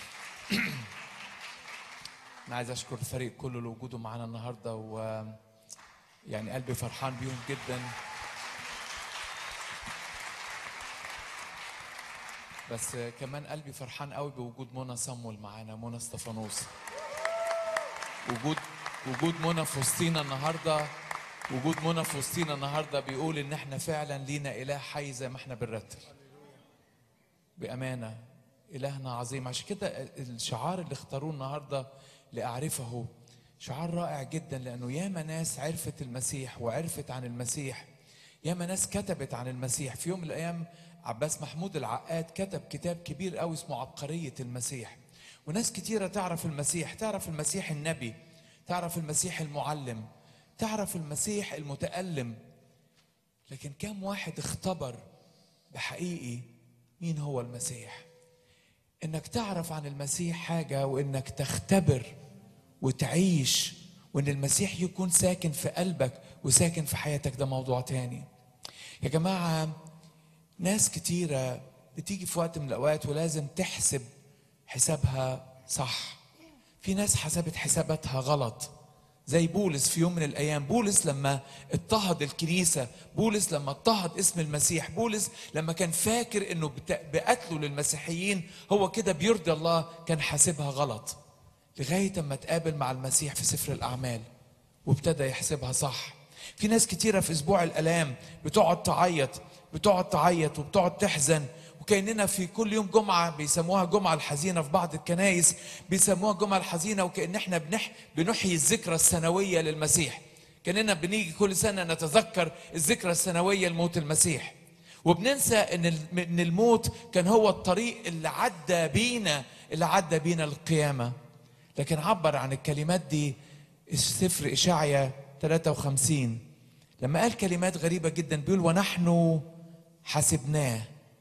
انا عايز اشكر الفريق كله لوجوده معانا النهارده و يعني قلبي فرحان بيهم جدا بس كمان قلبي فرحان قوي بوجود منى صمول معانا منى استفانوس وجود وجود منى في وسطينا النهارده وجود منى في وسطينا النهارده بيقول ان احنا فعلا لينا اله حي زي ما احنا بنرتب بامانه الهنا عظيم عشان كده الشعار اللي اختاروه النهارده لاعرفه شعار رائع جدا لانه ياما ناس عرفت المسيح وعرفت عن المسيح ياما ناس كتبت عن المسيح في يوم من الايام عباس محمود العقاد كتب كتاب كبير قوي اسمه عبقريه المسيح وناس كتيره تعرف المسيح تعرف المسيح النبي تعرف المسيح المعلم تعرف المسيح المتألم لكن كم واحد اختبر بحقيقي مين هو المسيح انك تعرف عن المسيح حاجه وانك تختبر وتعيش وان المسيح يكون ساكن في قلبك وساكن في حياتك ده موضوع تاني يا جماعه ناس كتيره بتيجي في وقت من الاوقات ولازم تحسب حسابها صح في ناس حسبت حساباتها غلط زي بولس في يوم من الايام بولس لما اضطهد الكنيسه بولس لما اضطهد اسم المسيح بولس لما كان فاكر انه بت- بقتله للمسيحيين هو كده بيرضي الله كان حاسبها غلط لغايه اما تقابل مع المسيح في سفر الاعمال وابتدى يحسبها صح في ناس كتيره في اسبوع الالام بتقعد تعيط بتقعد تعيط وبتقعد تحزن وكاننا في كل يوم جمعه بيسموها جمعه الحزينه في بعض الكنائس بيسموها جمعه الحزينه وكان احنا بنح بنحيي الذكرى السنويه للمسيح كاننا بنيجي كل سنه نتذكر الذكرى السنويه لموت المسيح وبننسى ان ال- ان الموت كان هو الطريق اللي عدى بينا اللي عدى بينا للقيامه لكن عبر عن الكلمات دي سفر اشعيا 53 لما قال كلمات غريبه جدا بيقول ونحن حسبناه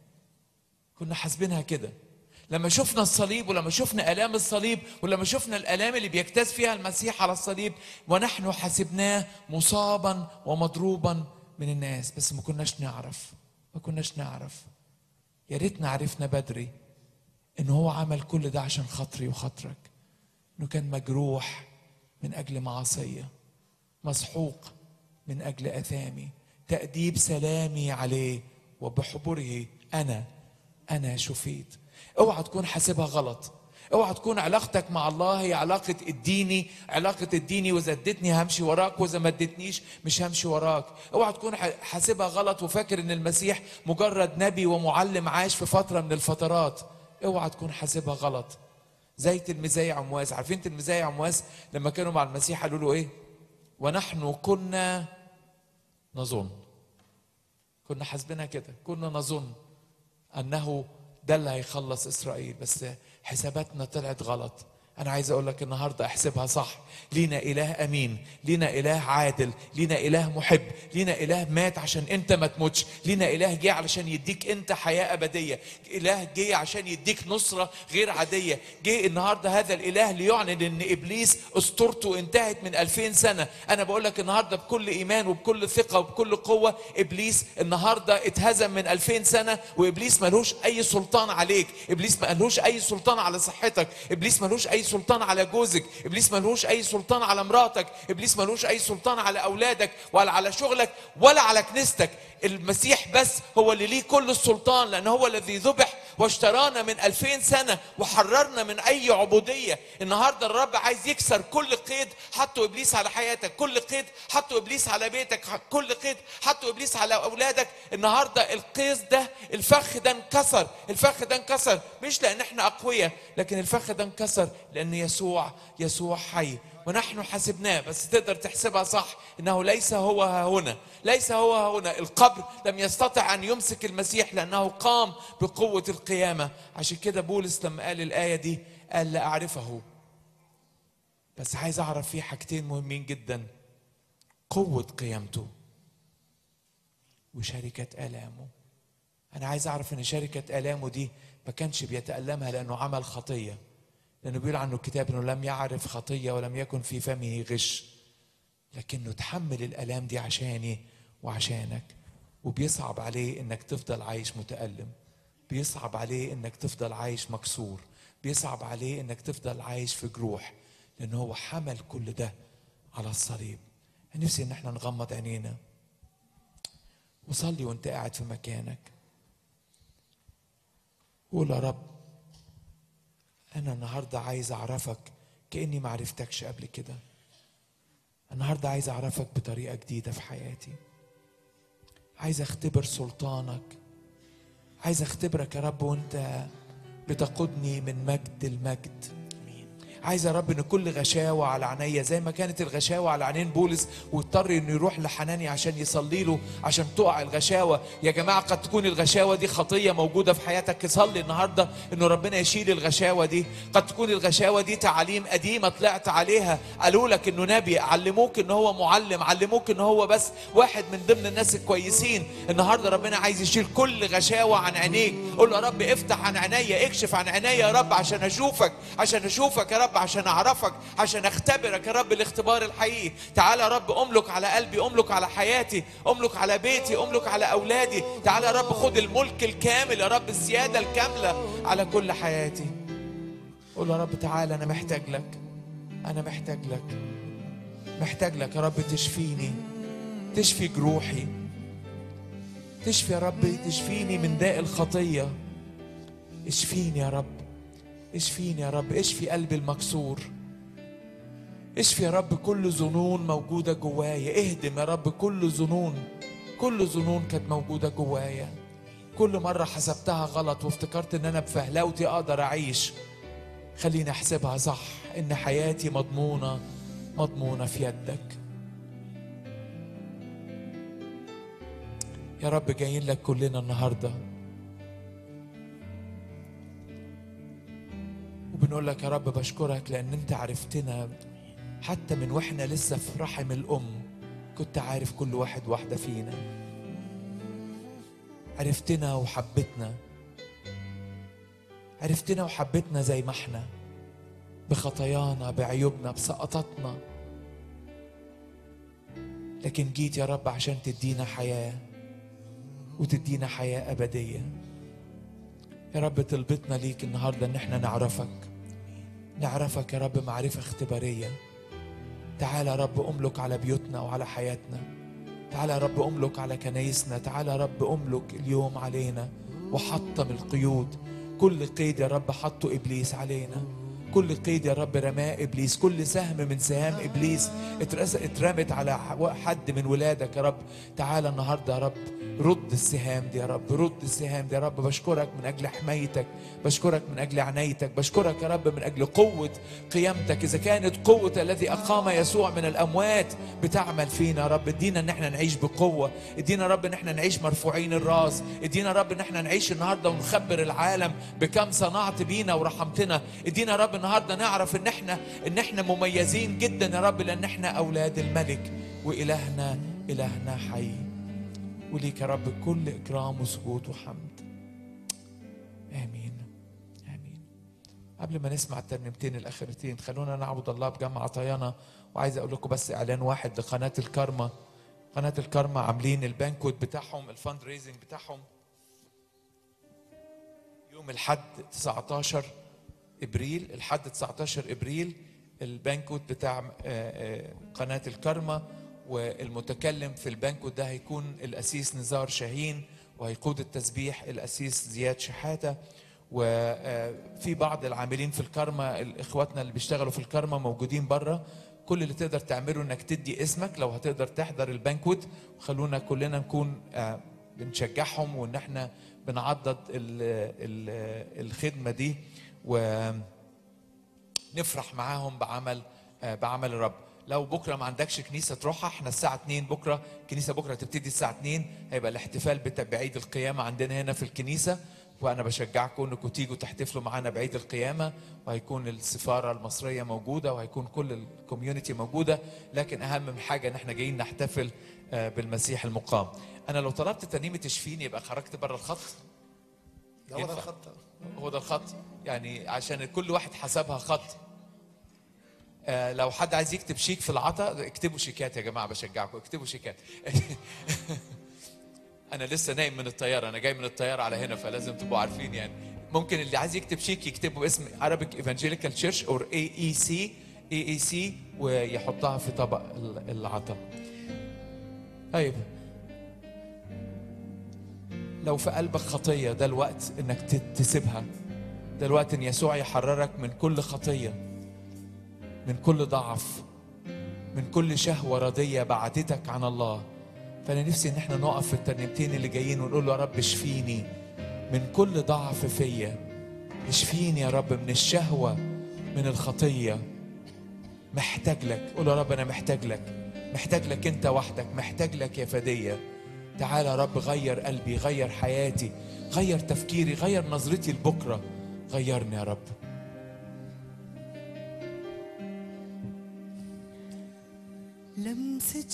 كنا حاسبينها كده لما شفنا الصليب ولما شفنا الام الصليب ولما شفنا الالام اللي بيجتاز فيها المسيح على الصليب ونحن حسبناه مصابا ومضروبا من الناس بس ما كناش نعرف ما كناش نعرف يا ريتنا عرفنا بدري ان هو عمل كل ده عشان خاطري وخاطرك انه كان مجروح من اجل معصيه مسحوق من اجل اثامي تاديب سلامي عليه وبحبره انا انا شفيت اوعى تكون حاسبها غلط اوعى تكون علاقتك مع الله هي علاقة اديني علاقة اديني واذا اديتني همشي وراك واذا ما اديتنيش مش همشي وراك اوعى تكون ح- حاسبها غلط وفاكر ان المسيح مجرد نبي ومعلم عاش في فترة من الفترات اوعى تكون حاسبها غلط زي تلميذي عمواس عارفين تلميذي عمواس لما كانوا مع المسيح قالوا له ايه ونحن كنا نظن كنا حاسبينها كده كنا نظن انه ده اللي هيخلص اسرائيل بس حساباتنا طلعت غلط انا عايز اقول لك النهارده احسبها صح لينا اله امين لينا اله عادل لينا اله محب لينا اله مات عشان انت ما تموتش لينا اله جه علشان يديك انت حياه ابديه اله جه عشان يديك نصره غير عاديه جه النهارده هذا الاله ليعلن ان ابليس اسطورته انتهت من 2000 سنه انا بقول لك النهارده بكل ايمان وبكل ثقه وبكل قوه ابليس النهارده اتهزم من 2000 سنه وابليس ملوش اي سلطان عليك ابليس ملوش اي سلطان على صحتك ابليس ملوش اي سلطان على جوزك ابليس ملوش اي سلطان على مراتك ابليس ملوش اي سلطان على اولادك ولا على شغلك ولا على كنيستك المسيح بس هو اللي ليه كل السلطان لان هو الذي ذبح واشترانا من 2000 سنه وحررنا من اي عبوديه النهارده الرب عايز يكسر كل قيد حطه ابليس على حياتك كل قيد حطه ابليس على بيتك كل قيد حطه ابليس على اولادك النهارده القيس ده الفخ ده انكسر الفخ ده انكسر مش لان احنا اقوياء لكن الفخ ده انكسر لان يسوع يسوع حي ونحن حسبناه بس تقدر تحسبها صح انه ليس هو ها هنا ليس هو ها هنا القبر لم يستطع ان يمسك المسيح لانه قام بقوه القيامه عشان كده بولس لما قال الايه دي قال لا اعرفه بس عايز اعرف فيه حاجتين مهمين جدا قوه قيامته وشركه الامه انا عايز اعرف ان شركه الامه دي ما كانش بيتالمها لانه عمل خطيه لانه بيقول عنه الكتاب انه لم يعرف خطيه ولم يكن في فمه غش لكنه تحمل الالام دي عشاني وعشانك وبيصعب عليه انك تفضل عايش متالم بيصعب عليه انك تفضل عايش مكسور بيصعب عليه انك تفضل عايش في جروح لان هو حمل كل ده على الصليب نفسي ان احنا نغمض عينينا وصلي وانت قاعد في مكانك قول يا رب أنا النهاردة عايز أعرفك كأني ما عرفتكش قبل كده النهاردة عايز أعرفك بطريقة جديدة في حياتي عايز أختبر سلطانك عايز أختبرك يا رب وأنت بتقودني من مجد المجد عايز يا رب ان كل غشاوه على عينيا زي ما كانت الغشاوه على عينين بولس واضطر انه يروح لحناني عشان يصلي له عشان تقع الغشاوه يا جماعه قد تكون الغشاوه دي خطيه موجوده في حياتك صلي النهارده انه ربنا يشيل الغشاوه دي قد تكون الغشاوه دي تعاليم قديمه طلعت عليها قالوا لك انه نبي علموك ان هو معلم علموك ان هو بس واحد من ضمن الناس الكويسين النهارده ربنا عايز يشيل كل غشاوه عن عينيك قول له يا رب افتح عن عينيا اكشف عن عينيا يا رب عشان اشوفك عشان اشوفك يا رب عشان اعرفك عشان اختبرك يا رب الاختبار الحقيقي تعال يا رب املك على قلبي املك على حياتي املك على بيتي املك على اولادي تعال يا رب خد الملك الكامل يا رب السياده الكامله على كل حياتي قول يا رب تعال انا محتاج لك انا محتاج لك محتاج لك يا رب تشفيني تشفي جروحي تشفي يا رب تشفيني من داء الخطيه اشفيني يا رب اشفيني يا رب اشفي قلبي المكسور اشفي يا رب كل ظنون موجودة جوايا اهدم يا رب كل ظنون كل ظنون كانت موجودة جوايا كل مرة حسبتها غلط وافتكرت ان انا بفهلاوتي اقدر اعيش خليني احسبها صح ان حياتي مضمونة مضمونة في يدك يا رب جايين لك كلنا النهارده وبنقول لك يا رب بشكرك لان انت عرفتنا حتى من واحنا لسه في رحم الام كنت عارف كل واحد واحده فينا عرفتنا وحبتنا عرفتنا وحبتنا زي ما احنا بخطايانا بعيوبنا بسقطاتنا لكن جيت يا رب عشان تدينا حياه وتدينا حياه ابديه يا رب طلبتنا ليك النهارده ان احنا نعرفك نعرفك يا رب معرفه اختباريه تعال يا رب املك على بيوتنا وعلى حياتنا تعال يا رب املك على كنايسنا تعال يا رب املك اليوم علينا وحطم القيود كل قيد يا رب حطه ابليس علينا كل قيد يا رب رماه ابليس كل سهم من سهام ابليس اترس- اترمت على ح- حد من ولادك يا رب تعالى النهارده يا رب رد السهام دي يا رب رد السهام دي يا رب بشكرك من اجل حمايتك بشكرك من اجل عنايتك بشكرك يا رب من اجل قوه قيامتك اذا كانت قوه الذي اقام يسوع من الاموات بتعمل فينا يا رب ادينا ان احنا نعيش بقوه ادينا يا رب ان احنا نعيش مرفوعين الراس ادينا يا رب ان احنا نعيش النهارده ونخبر العالم بكم صنعت بينا ورحمتنا ادينا يا رب النهارده نعرف ان احنا ان احنا مميزين جدا يا رب لان احنا اولاد الملك والهنا الهنا حي وليك يا رب كل اكرام وسجود وحمد امين امين قبل ما نسمع الترنيمتين الاخرتين خلونا نعبد الله بجمع عطايانا وعايز اقول لكم بس اعلان واحد لقناه الكارما قناه الكارما عاملين البانكوت بتاعهم الفند ريزنج بتاعهم يوم الحد 19 ابريل الحد 19 ابريل البانكوت بتاع آه، آه، قناه الكارما والمتكلم في البانكوت ده هيكون الاسيس نزار شاهين وهيقود التسبيح الاسيس زياد شحاته وفي بعض العاملين في الكارما اخواتنا اللي بيشتغلوا في الكارما موجودين بره كل اللي تقدر تعمله انك تدي اسمك لو هتقدر تحضر البانكوت وخلونا كلنا نكون آه، بنشجعهم وان احنا بنعضد ال ال الخدمه دي ونفرح معاهم بعمل آه، بعمل الرب لو بكره ما عندكش كنيسه تروحها احنا الساعه 2 بكره الكنيسه بكره تبتدي الساعه 2 هيبقى الاحتفال بتا- بعيد القيامه عندنا هنا في الكنيسه وانا بشجعكم انكم تيجوا تحتفلوا معانا بعيد القيامه وهيكون السفاره المصريه موجوده وهيكون كل الكوميونتي موجوده لكن اهم من حاجه ان احنا جايين نحتفل آه، بالمسيح المقام انا لو طلبت ترنيمه تشفيني يبقى خرجت بره الخط ده هو ده ينفع. الخط هو ده الخط يعني عشان كل واحد حسبها خط آه لو حد عايز يكتب شيك في العطا اكتبوا شيكات يا جماعه بشجعكم اكتبوا شيكات انا لسه نايم من الطياره انا جاي من الطياره على هنا فلازم تبقوا عارفين يعني ممكن اللي عايز يكتب شيك يكتبه اسم Arabic Evangelical Church or AEC AEC ويحطها في طبق ال- العطا طيب لو في قلبك خطية ده الوقت انك ت- تسيبها ده الوقت ان يسوع يحررك من كل خطية من كل ضعف من كل شهوة ردية بعدتك عن الله فأنا نفسي إن احنا نقف في الترنيمتين اللي جايين ونقول له يا رب اشفيني من كل ضعف فيا اشفيني يا رب من الشهوة من الخطية محتاج لك قول يا رب أنا محتاج لك محتاج لك أنت وحدك محتاج لك يا فدية تعالى يا رب غير قلبي غير حياتي غير تفكيري غير نظرتي لبكرة غيرني يا رب لمسة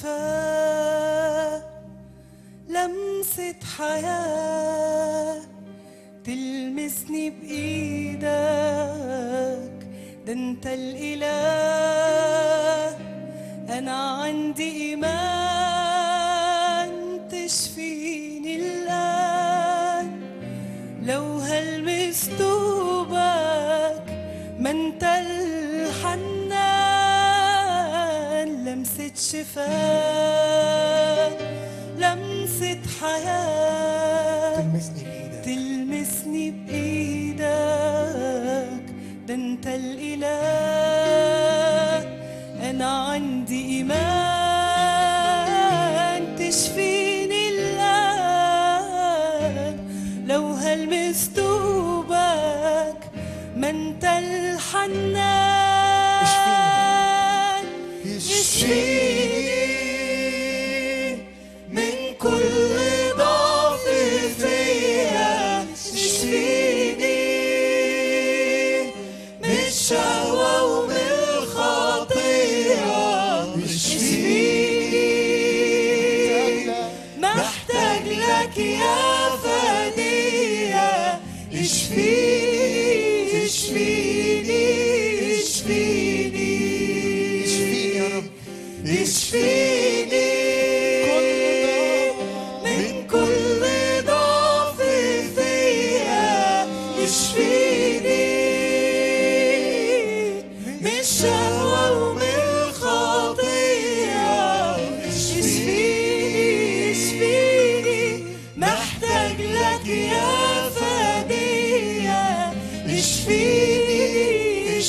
شفاء لمسة حياة تلمسني بإيدك ده انت الإله أنا عندي إيمان تشفيني الآن لو هلمس دوبك ما انت الحنان لمسة شفاء لمسة حياة تلمسني بايدك تلمسني بإيدك ده انت الإله أنا عندي إيمان تشفيني الآن لو هلمس دوبك ما انت الحنان يشفيني من كل ضعف فيا يشفيني من الشهوة ومن الخطية يشفيني محتاج لك يا فدية يشفيني يشفيني يشفيني اشفيني يا رب يشفيني من كل ضعف فيا يشفيني من الشهوة ومن الخطية يشفيني يشفيني محتاج لك يا فدية يشفيني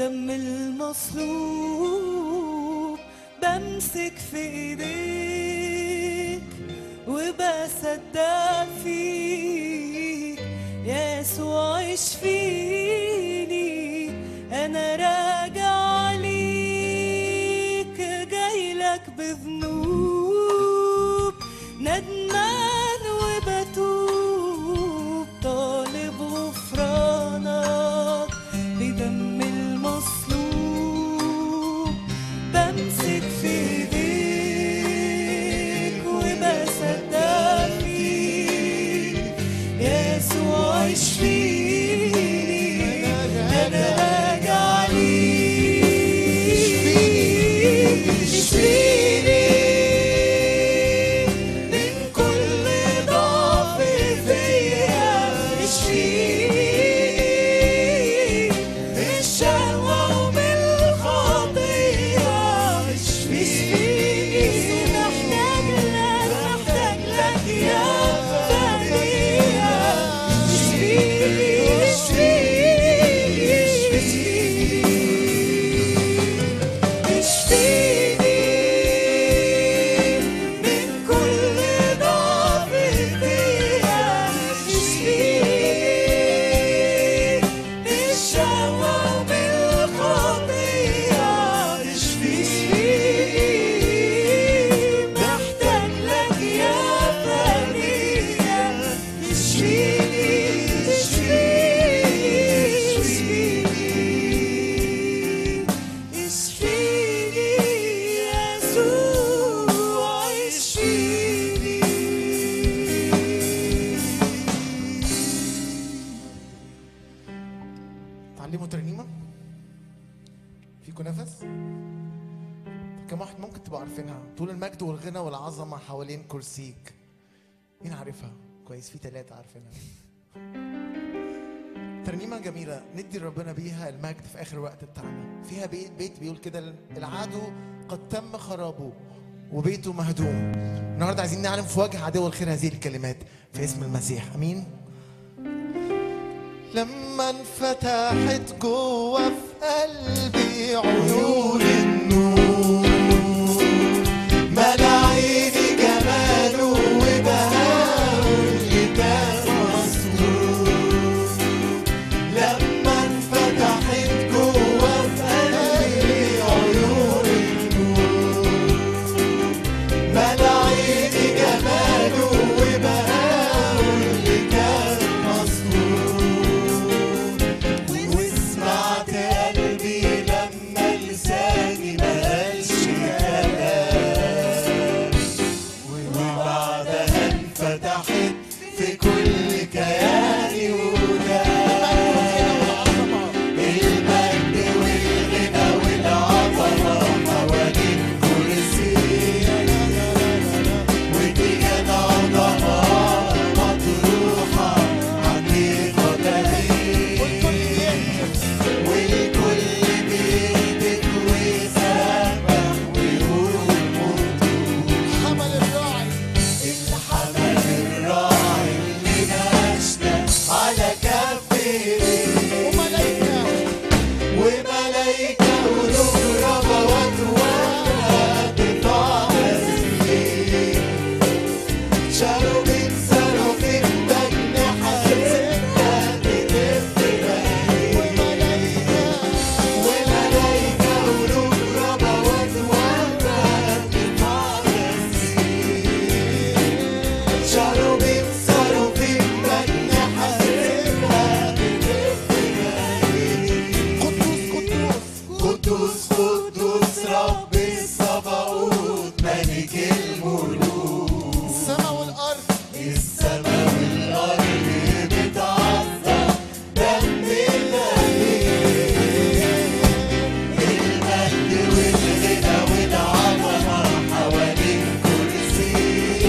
بدم المصلوب بمسك في ايديك وبصدق فيك يا يسوع اشفيني انا راجع ليك جايلك بذنوب ندمان وبتوب طالب غفرانك بدم المصلوب بمسك في ايديك وبصدق فيك يسوع اشفيني انا راجع ليك اشفيني من كل ضعف فيا اشفيني من الشهوة ومن الخطية اشفيني محتاج لك محتاج لك يا فدية اشفيني اشفيني اشفيني من كل ضعف فيا اشفيني من الشهوة ومن الخطية اشفيني محتاج لك يا فدية اشفيني اشفيني اشفيني يسوع اشفيني تعلموا ترنيمة فيكم نفس طب كم واحد ممكن تبقوا عارفينها طول المجد والغنى والعظمة حوالين كرسيك مين عارفها كويس في ثلاثة عارفينها ترنيمة جميلة ندي ربنا بيها المجد في آخر وقت بتاعنا فيها بيت, بيت بيقول كده العدو قد تم خرابه وبيته مهدوم النهارده عايزين نعلم في وجه عدو الخير هذه الكلمات في اسم المسيح امين لما انفتحت جوه في قلبي عيون النور ملا عيني جماله وبهاءه اللي كان مستور لما انفتحت جوه في قلبي عيون النور ملا عيني جماله وبهاءه اللي كان مستور وسمعت قلبي لما لساني ما قالش كلام وبعدها انفتحت في كل كياني ودام المجد والغنى والعظمة حوالين كرسي ودي كانت عظمة مطروحة عندي قدمي والكل بيهتف ويسبح ويقول حمل الراعي الحمل الراعي اللي نشنا على كفي وملايكة وملايكة ونور وأكواب بطعم السنين شالوا من سلوك بأجنحة ستة بتلف وملايكة وملايكة ونور وأكواب بطعم السنين شالوا من سلوك بأجنحة ستة بتلف قدوس قدوس قدوس رب الصباوت ملك الملوك السماء والأرض السماء والأرض بتعظم دم الأمين المجد والغنى والعظمة حوالين كرسي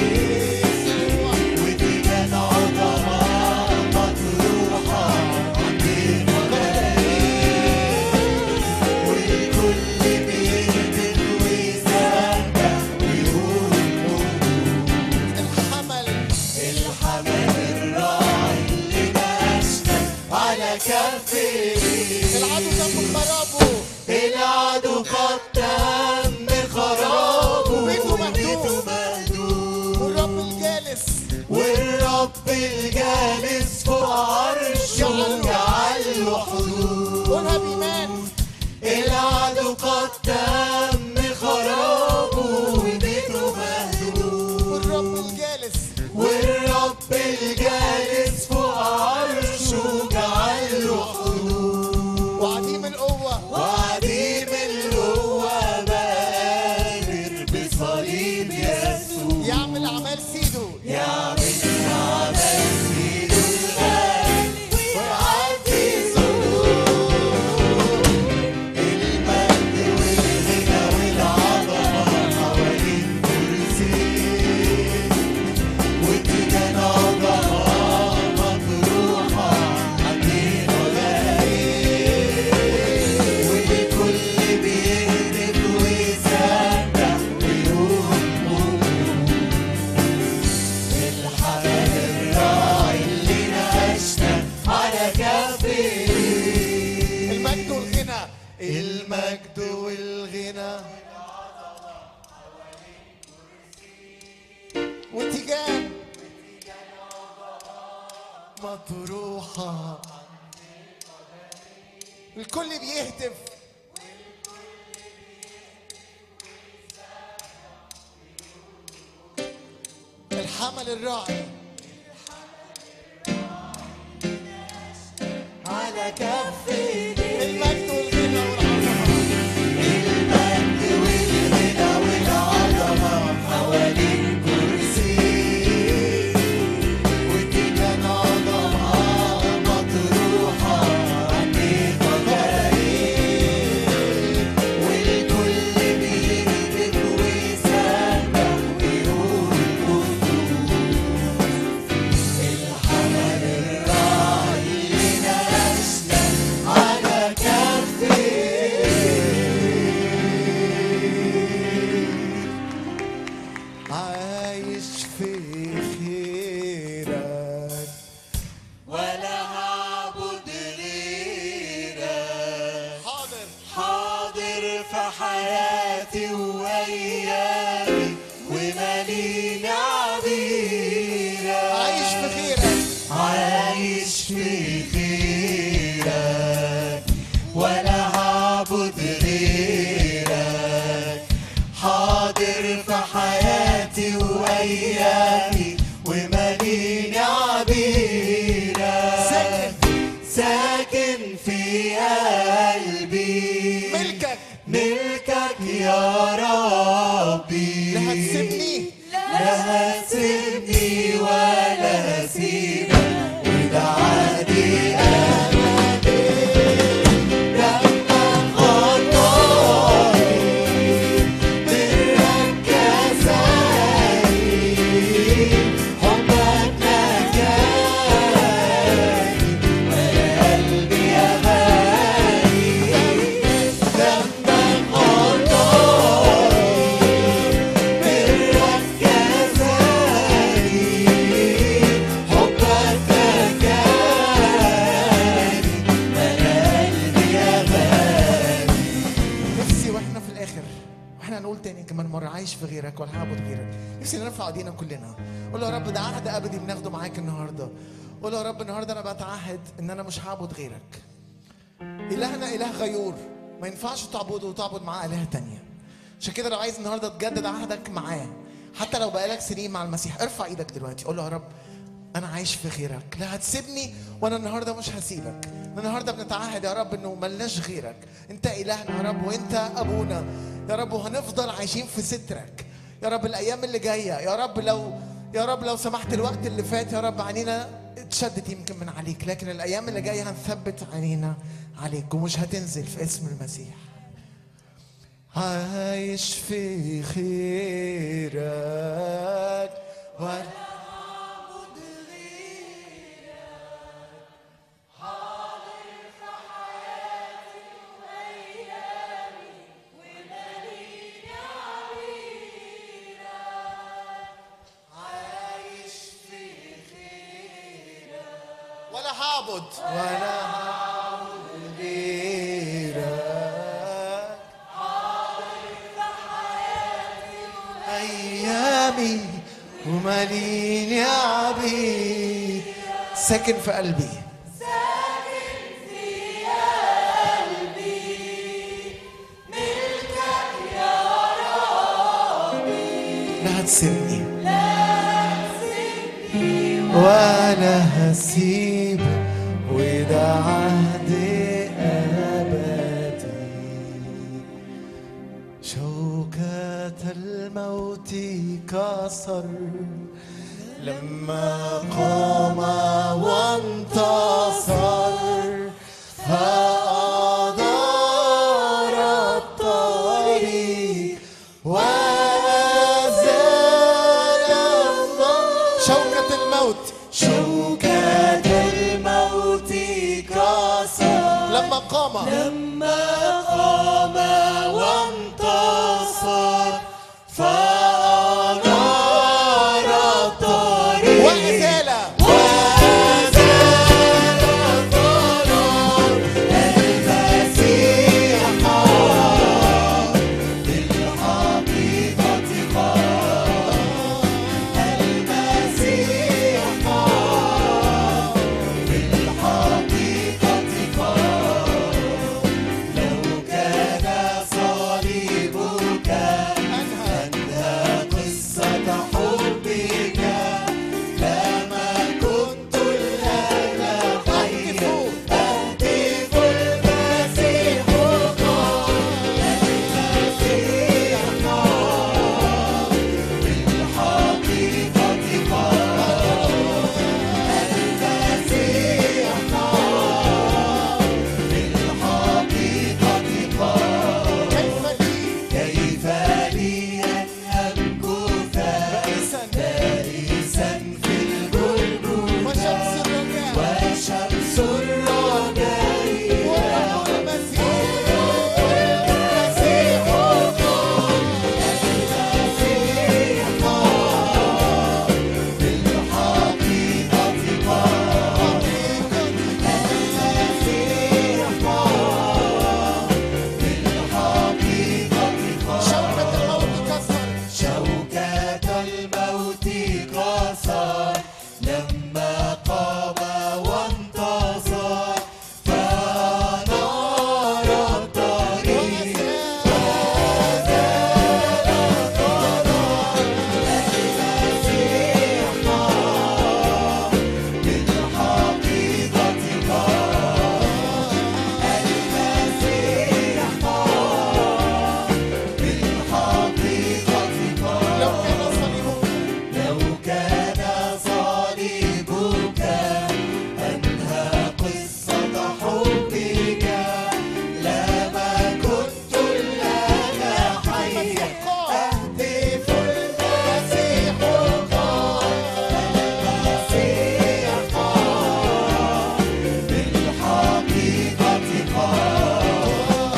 ودي كانت عظمة مطروحة عند الملايين والكل بيهتف ويسبح ويقول الحمل الحمل الراعي اللي نشنا على كفي العدو تم خرابه الجالس فوق عرشه جعل له حدود قولها بإيمان العدو قد تم خرابه وبيته مهدود والرب الجالس والرب الجالس فوق عرشه جعل له حدود وعديم القوة وعديم القوة بقادر بصليب يسوع يعمل أعمال سيده يعمل عمل سيده الغالي ويعدي ظلوم المجد والغنى والعظمة حوالين كرسي واتجاه عظمة مطروحة عندنا غالي والكل بيهتف ويسبح ويقول الحمل الراعي اللي ناقشنا على كفي المجد والغنى المجد والغنى واتجاه مطروحة الكل بيهتف الحمل الراعي على كفي المجد والغنى والعظمة المجد والغنى والعظمة حوالين كرسي واتجاه عظمة مطروحة عندنا غالي والكل بيهتف ويسبح ويقول الحمل الراعي اللي ناقشنا على كفي عايش في خيرك ولا هعبد غيرك حاضر حاضر في حياتي وأيامي وماليني عبيرك عايش في خيرك عايش في خيرك ولا هعبد غيرك حاضر في حياتي وأيامي وماليني عبيرك ساكن ساكن في قلبي ملكك ملكك يا ربي لا هتسيبني لا هتسيبني ولا هسيبك وده عهدي أبدي دمك غطاني برك كساني حبك نجاني ويا قلبي أغاني دمك غطاني برك كساني حبك نجاني ويا قلبي أغاني نفسي واحنا في الاخر واحنا هنقول تاني كمان مره عايش في غيرك ولا هعبد غيرك نفسي نرفع ايدينا كلنا قول له يا رب ده عهد ابدي بناخده معاك النهارده قول له يا رب النهارده انا بتعهد ان انا مش هعبد غيرك الهنا اله غيور ما ينفعش تعبده وتعبد معاه الهه تانية عشان كده لو عايز النهارده تجدد عهدك معاه حتى لو بقالك سنين مع المسيح ارفع ايدك دلوقتي قول له يا رب انا عايش في خيرك لا هتسيبني وانا النهارده مش هسيبك النهارده بنتعهد يا رب انه ملناش غيرك انت الهنا يا رب وانت ابونا يا رب وهنفضل عايشين في سترك يا رب الايام اللي جايه يا رب لو يا رب لو سمحت الوقت اللي فات يا رب عينينا اتشدت يمكن من عليك لكن الايام اللي جايه هنثبت عينينا عليك ومش هتنزل في اسم المسيح عايش في خيرك ولا ولا هعبد ولا هعبد غيرك أيامي وماليني عبيد ساكن في قلبي لا هتسيبني وانا هسيب وده عهد ابدي شوكة الموت كسر لما قام وانتصر فأدار الطريق وأزال الظلم شوكة الموت شوكة الموت كسر لما قام لما قام وانتصر فأنار الطريق وأزال كيف لي أن أمكث بائسا في الجلجثة وشمس الرجاء شوكة الموت كسر لما قام وانتصر فنار الطريق لو كان صليبك أنهى قصة حبك لما كنت الآن حيا أهتف المسيح قام المسيح قام بالحقيقة قام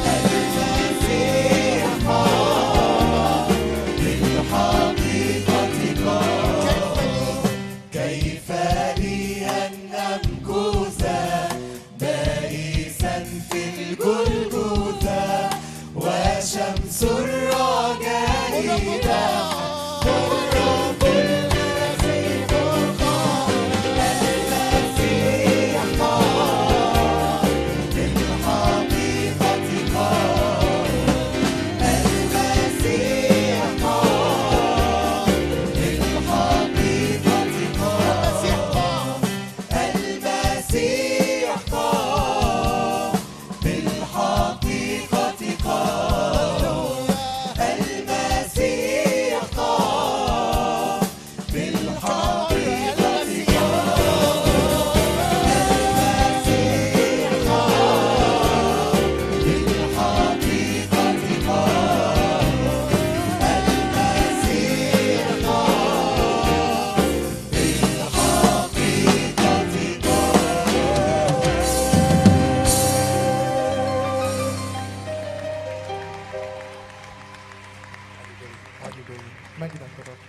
المسيح قام بالحقيقة قام كيف لي أن أمكث بائسا في الجلجثة وشمس الرجاء قرب المسيح قام المسيح قام بالحقيقة قام المسيح قام بالحقيقة قام المسيح قام بالحقيقة قام المسيح قام بالحقيقة مجدك يا رب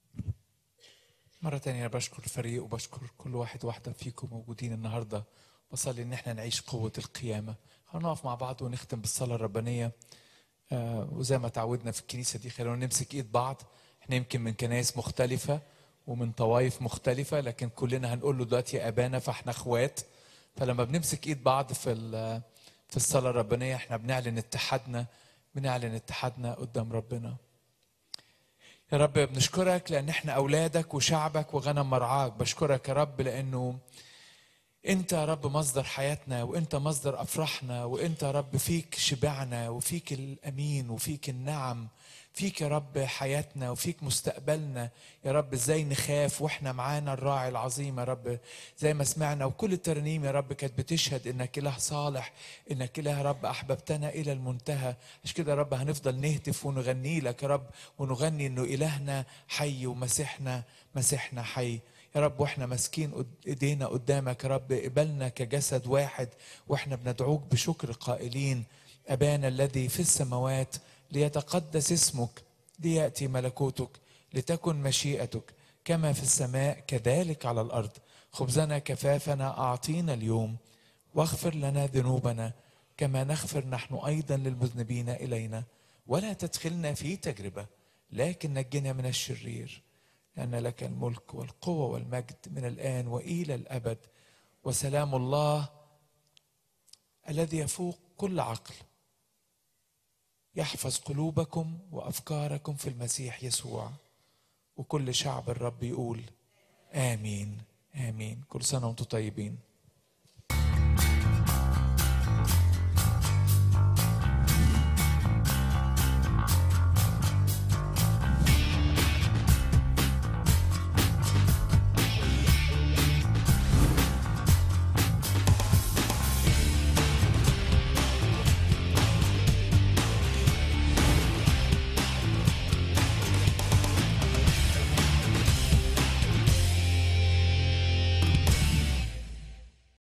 مرة تانية بشكر الفريق وبشكر كل واحد واحدة فيكم موجودين النهاردة بصلي ان احنا نعيش قوة القيامة هنقف مع بعض ونختم بالصلاة الربانية آه وزي ما تعودنا في الكنيسة دي خلونا نمسك ايد بعض احنا يمكن من كنايس مختلفة ومن طوائف مختلفة لكن كلنا هنقول له دلوقتي يا ابانا فاحنا اخوات فلما بنمسك ايد بعض في ال- في الصلاة الربانية احنا بنعلن اتحادنا بنعلن اتحادنا قدام ربنا يا رب بنشكرك لان احنا اولادك وشعبك وغنم مرعاك بشكرك يا رب لانه انت يا رب مصدر حياتنا وانت مصدر افراحنا وانت يا رب فيك شبعنا وفيك الامين وفيك النعم فيك يا رب حياتنا وفيك مستقبلنا يا رب ازاي نخاف واحنا معانا الراعي العظيم يا رب زي ما سمعنا وكل الترنيم يا رب كانت بتشهد انك اله صالح انك اله يا رب احببتنا الى المنتهى عشان كده يا رب هنفضل نهتف ونغني لك يا رب ونغني انه الهنا حي ومسيحنا مسيحنا حي يا رب واحنا ماسكين قد- ايدينا قدامك يا رب اقبلنا كجسد واحد واحنا بندعوك بشكر قائلين ابانا الذي في السماوات ليتقدس اسمك لياتي ملكوتك لتكن مشيئتك كما في السماء كذلك على الارض خبزنا كفافنا اعطينا اليوم واغفر لنا ذنوبنا كما نغفر نحن ايضا للمذنبين الينا ولا تدخلنا في تجربه لكن نجنا من الشرير لأن لك الملك والقوة والمجد من الآن وإلى الأبد وسلام الله الذي يفوق كل عقل يحفظ قلوبكم وأفكاركم في المسيح يسوع وكل شعب الرب يقول آمين آمين كل سنة وأنتم طيبين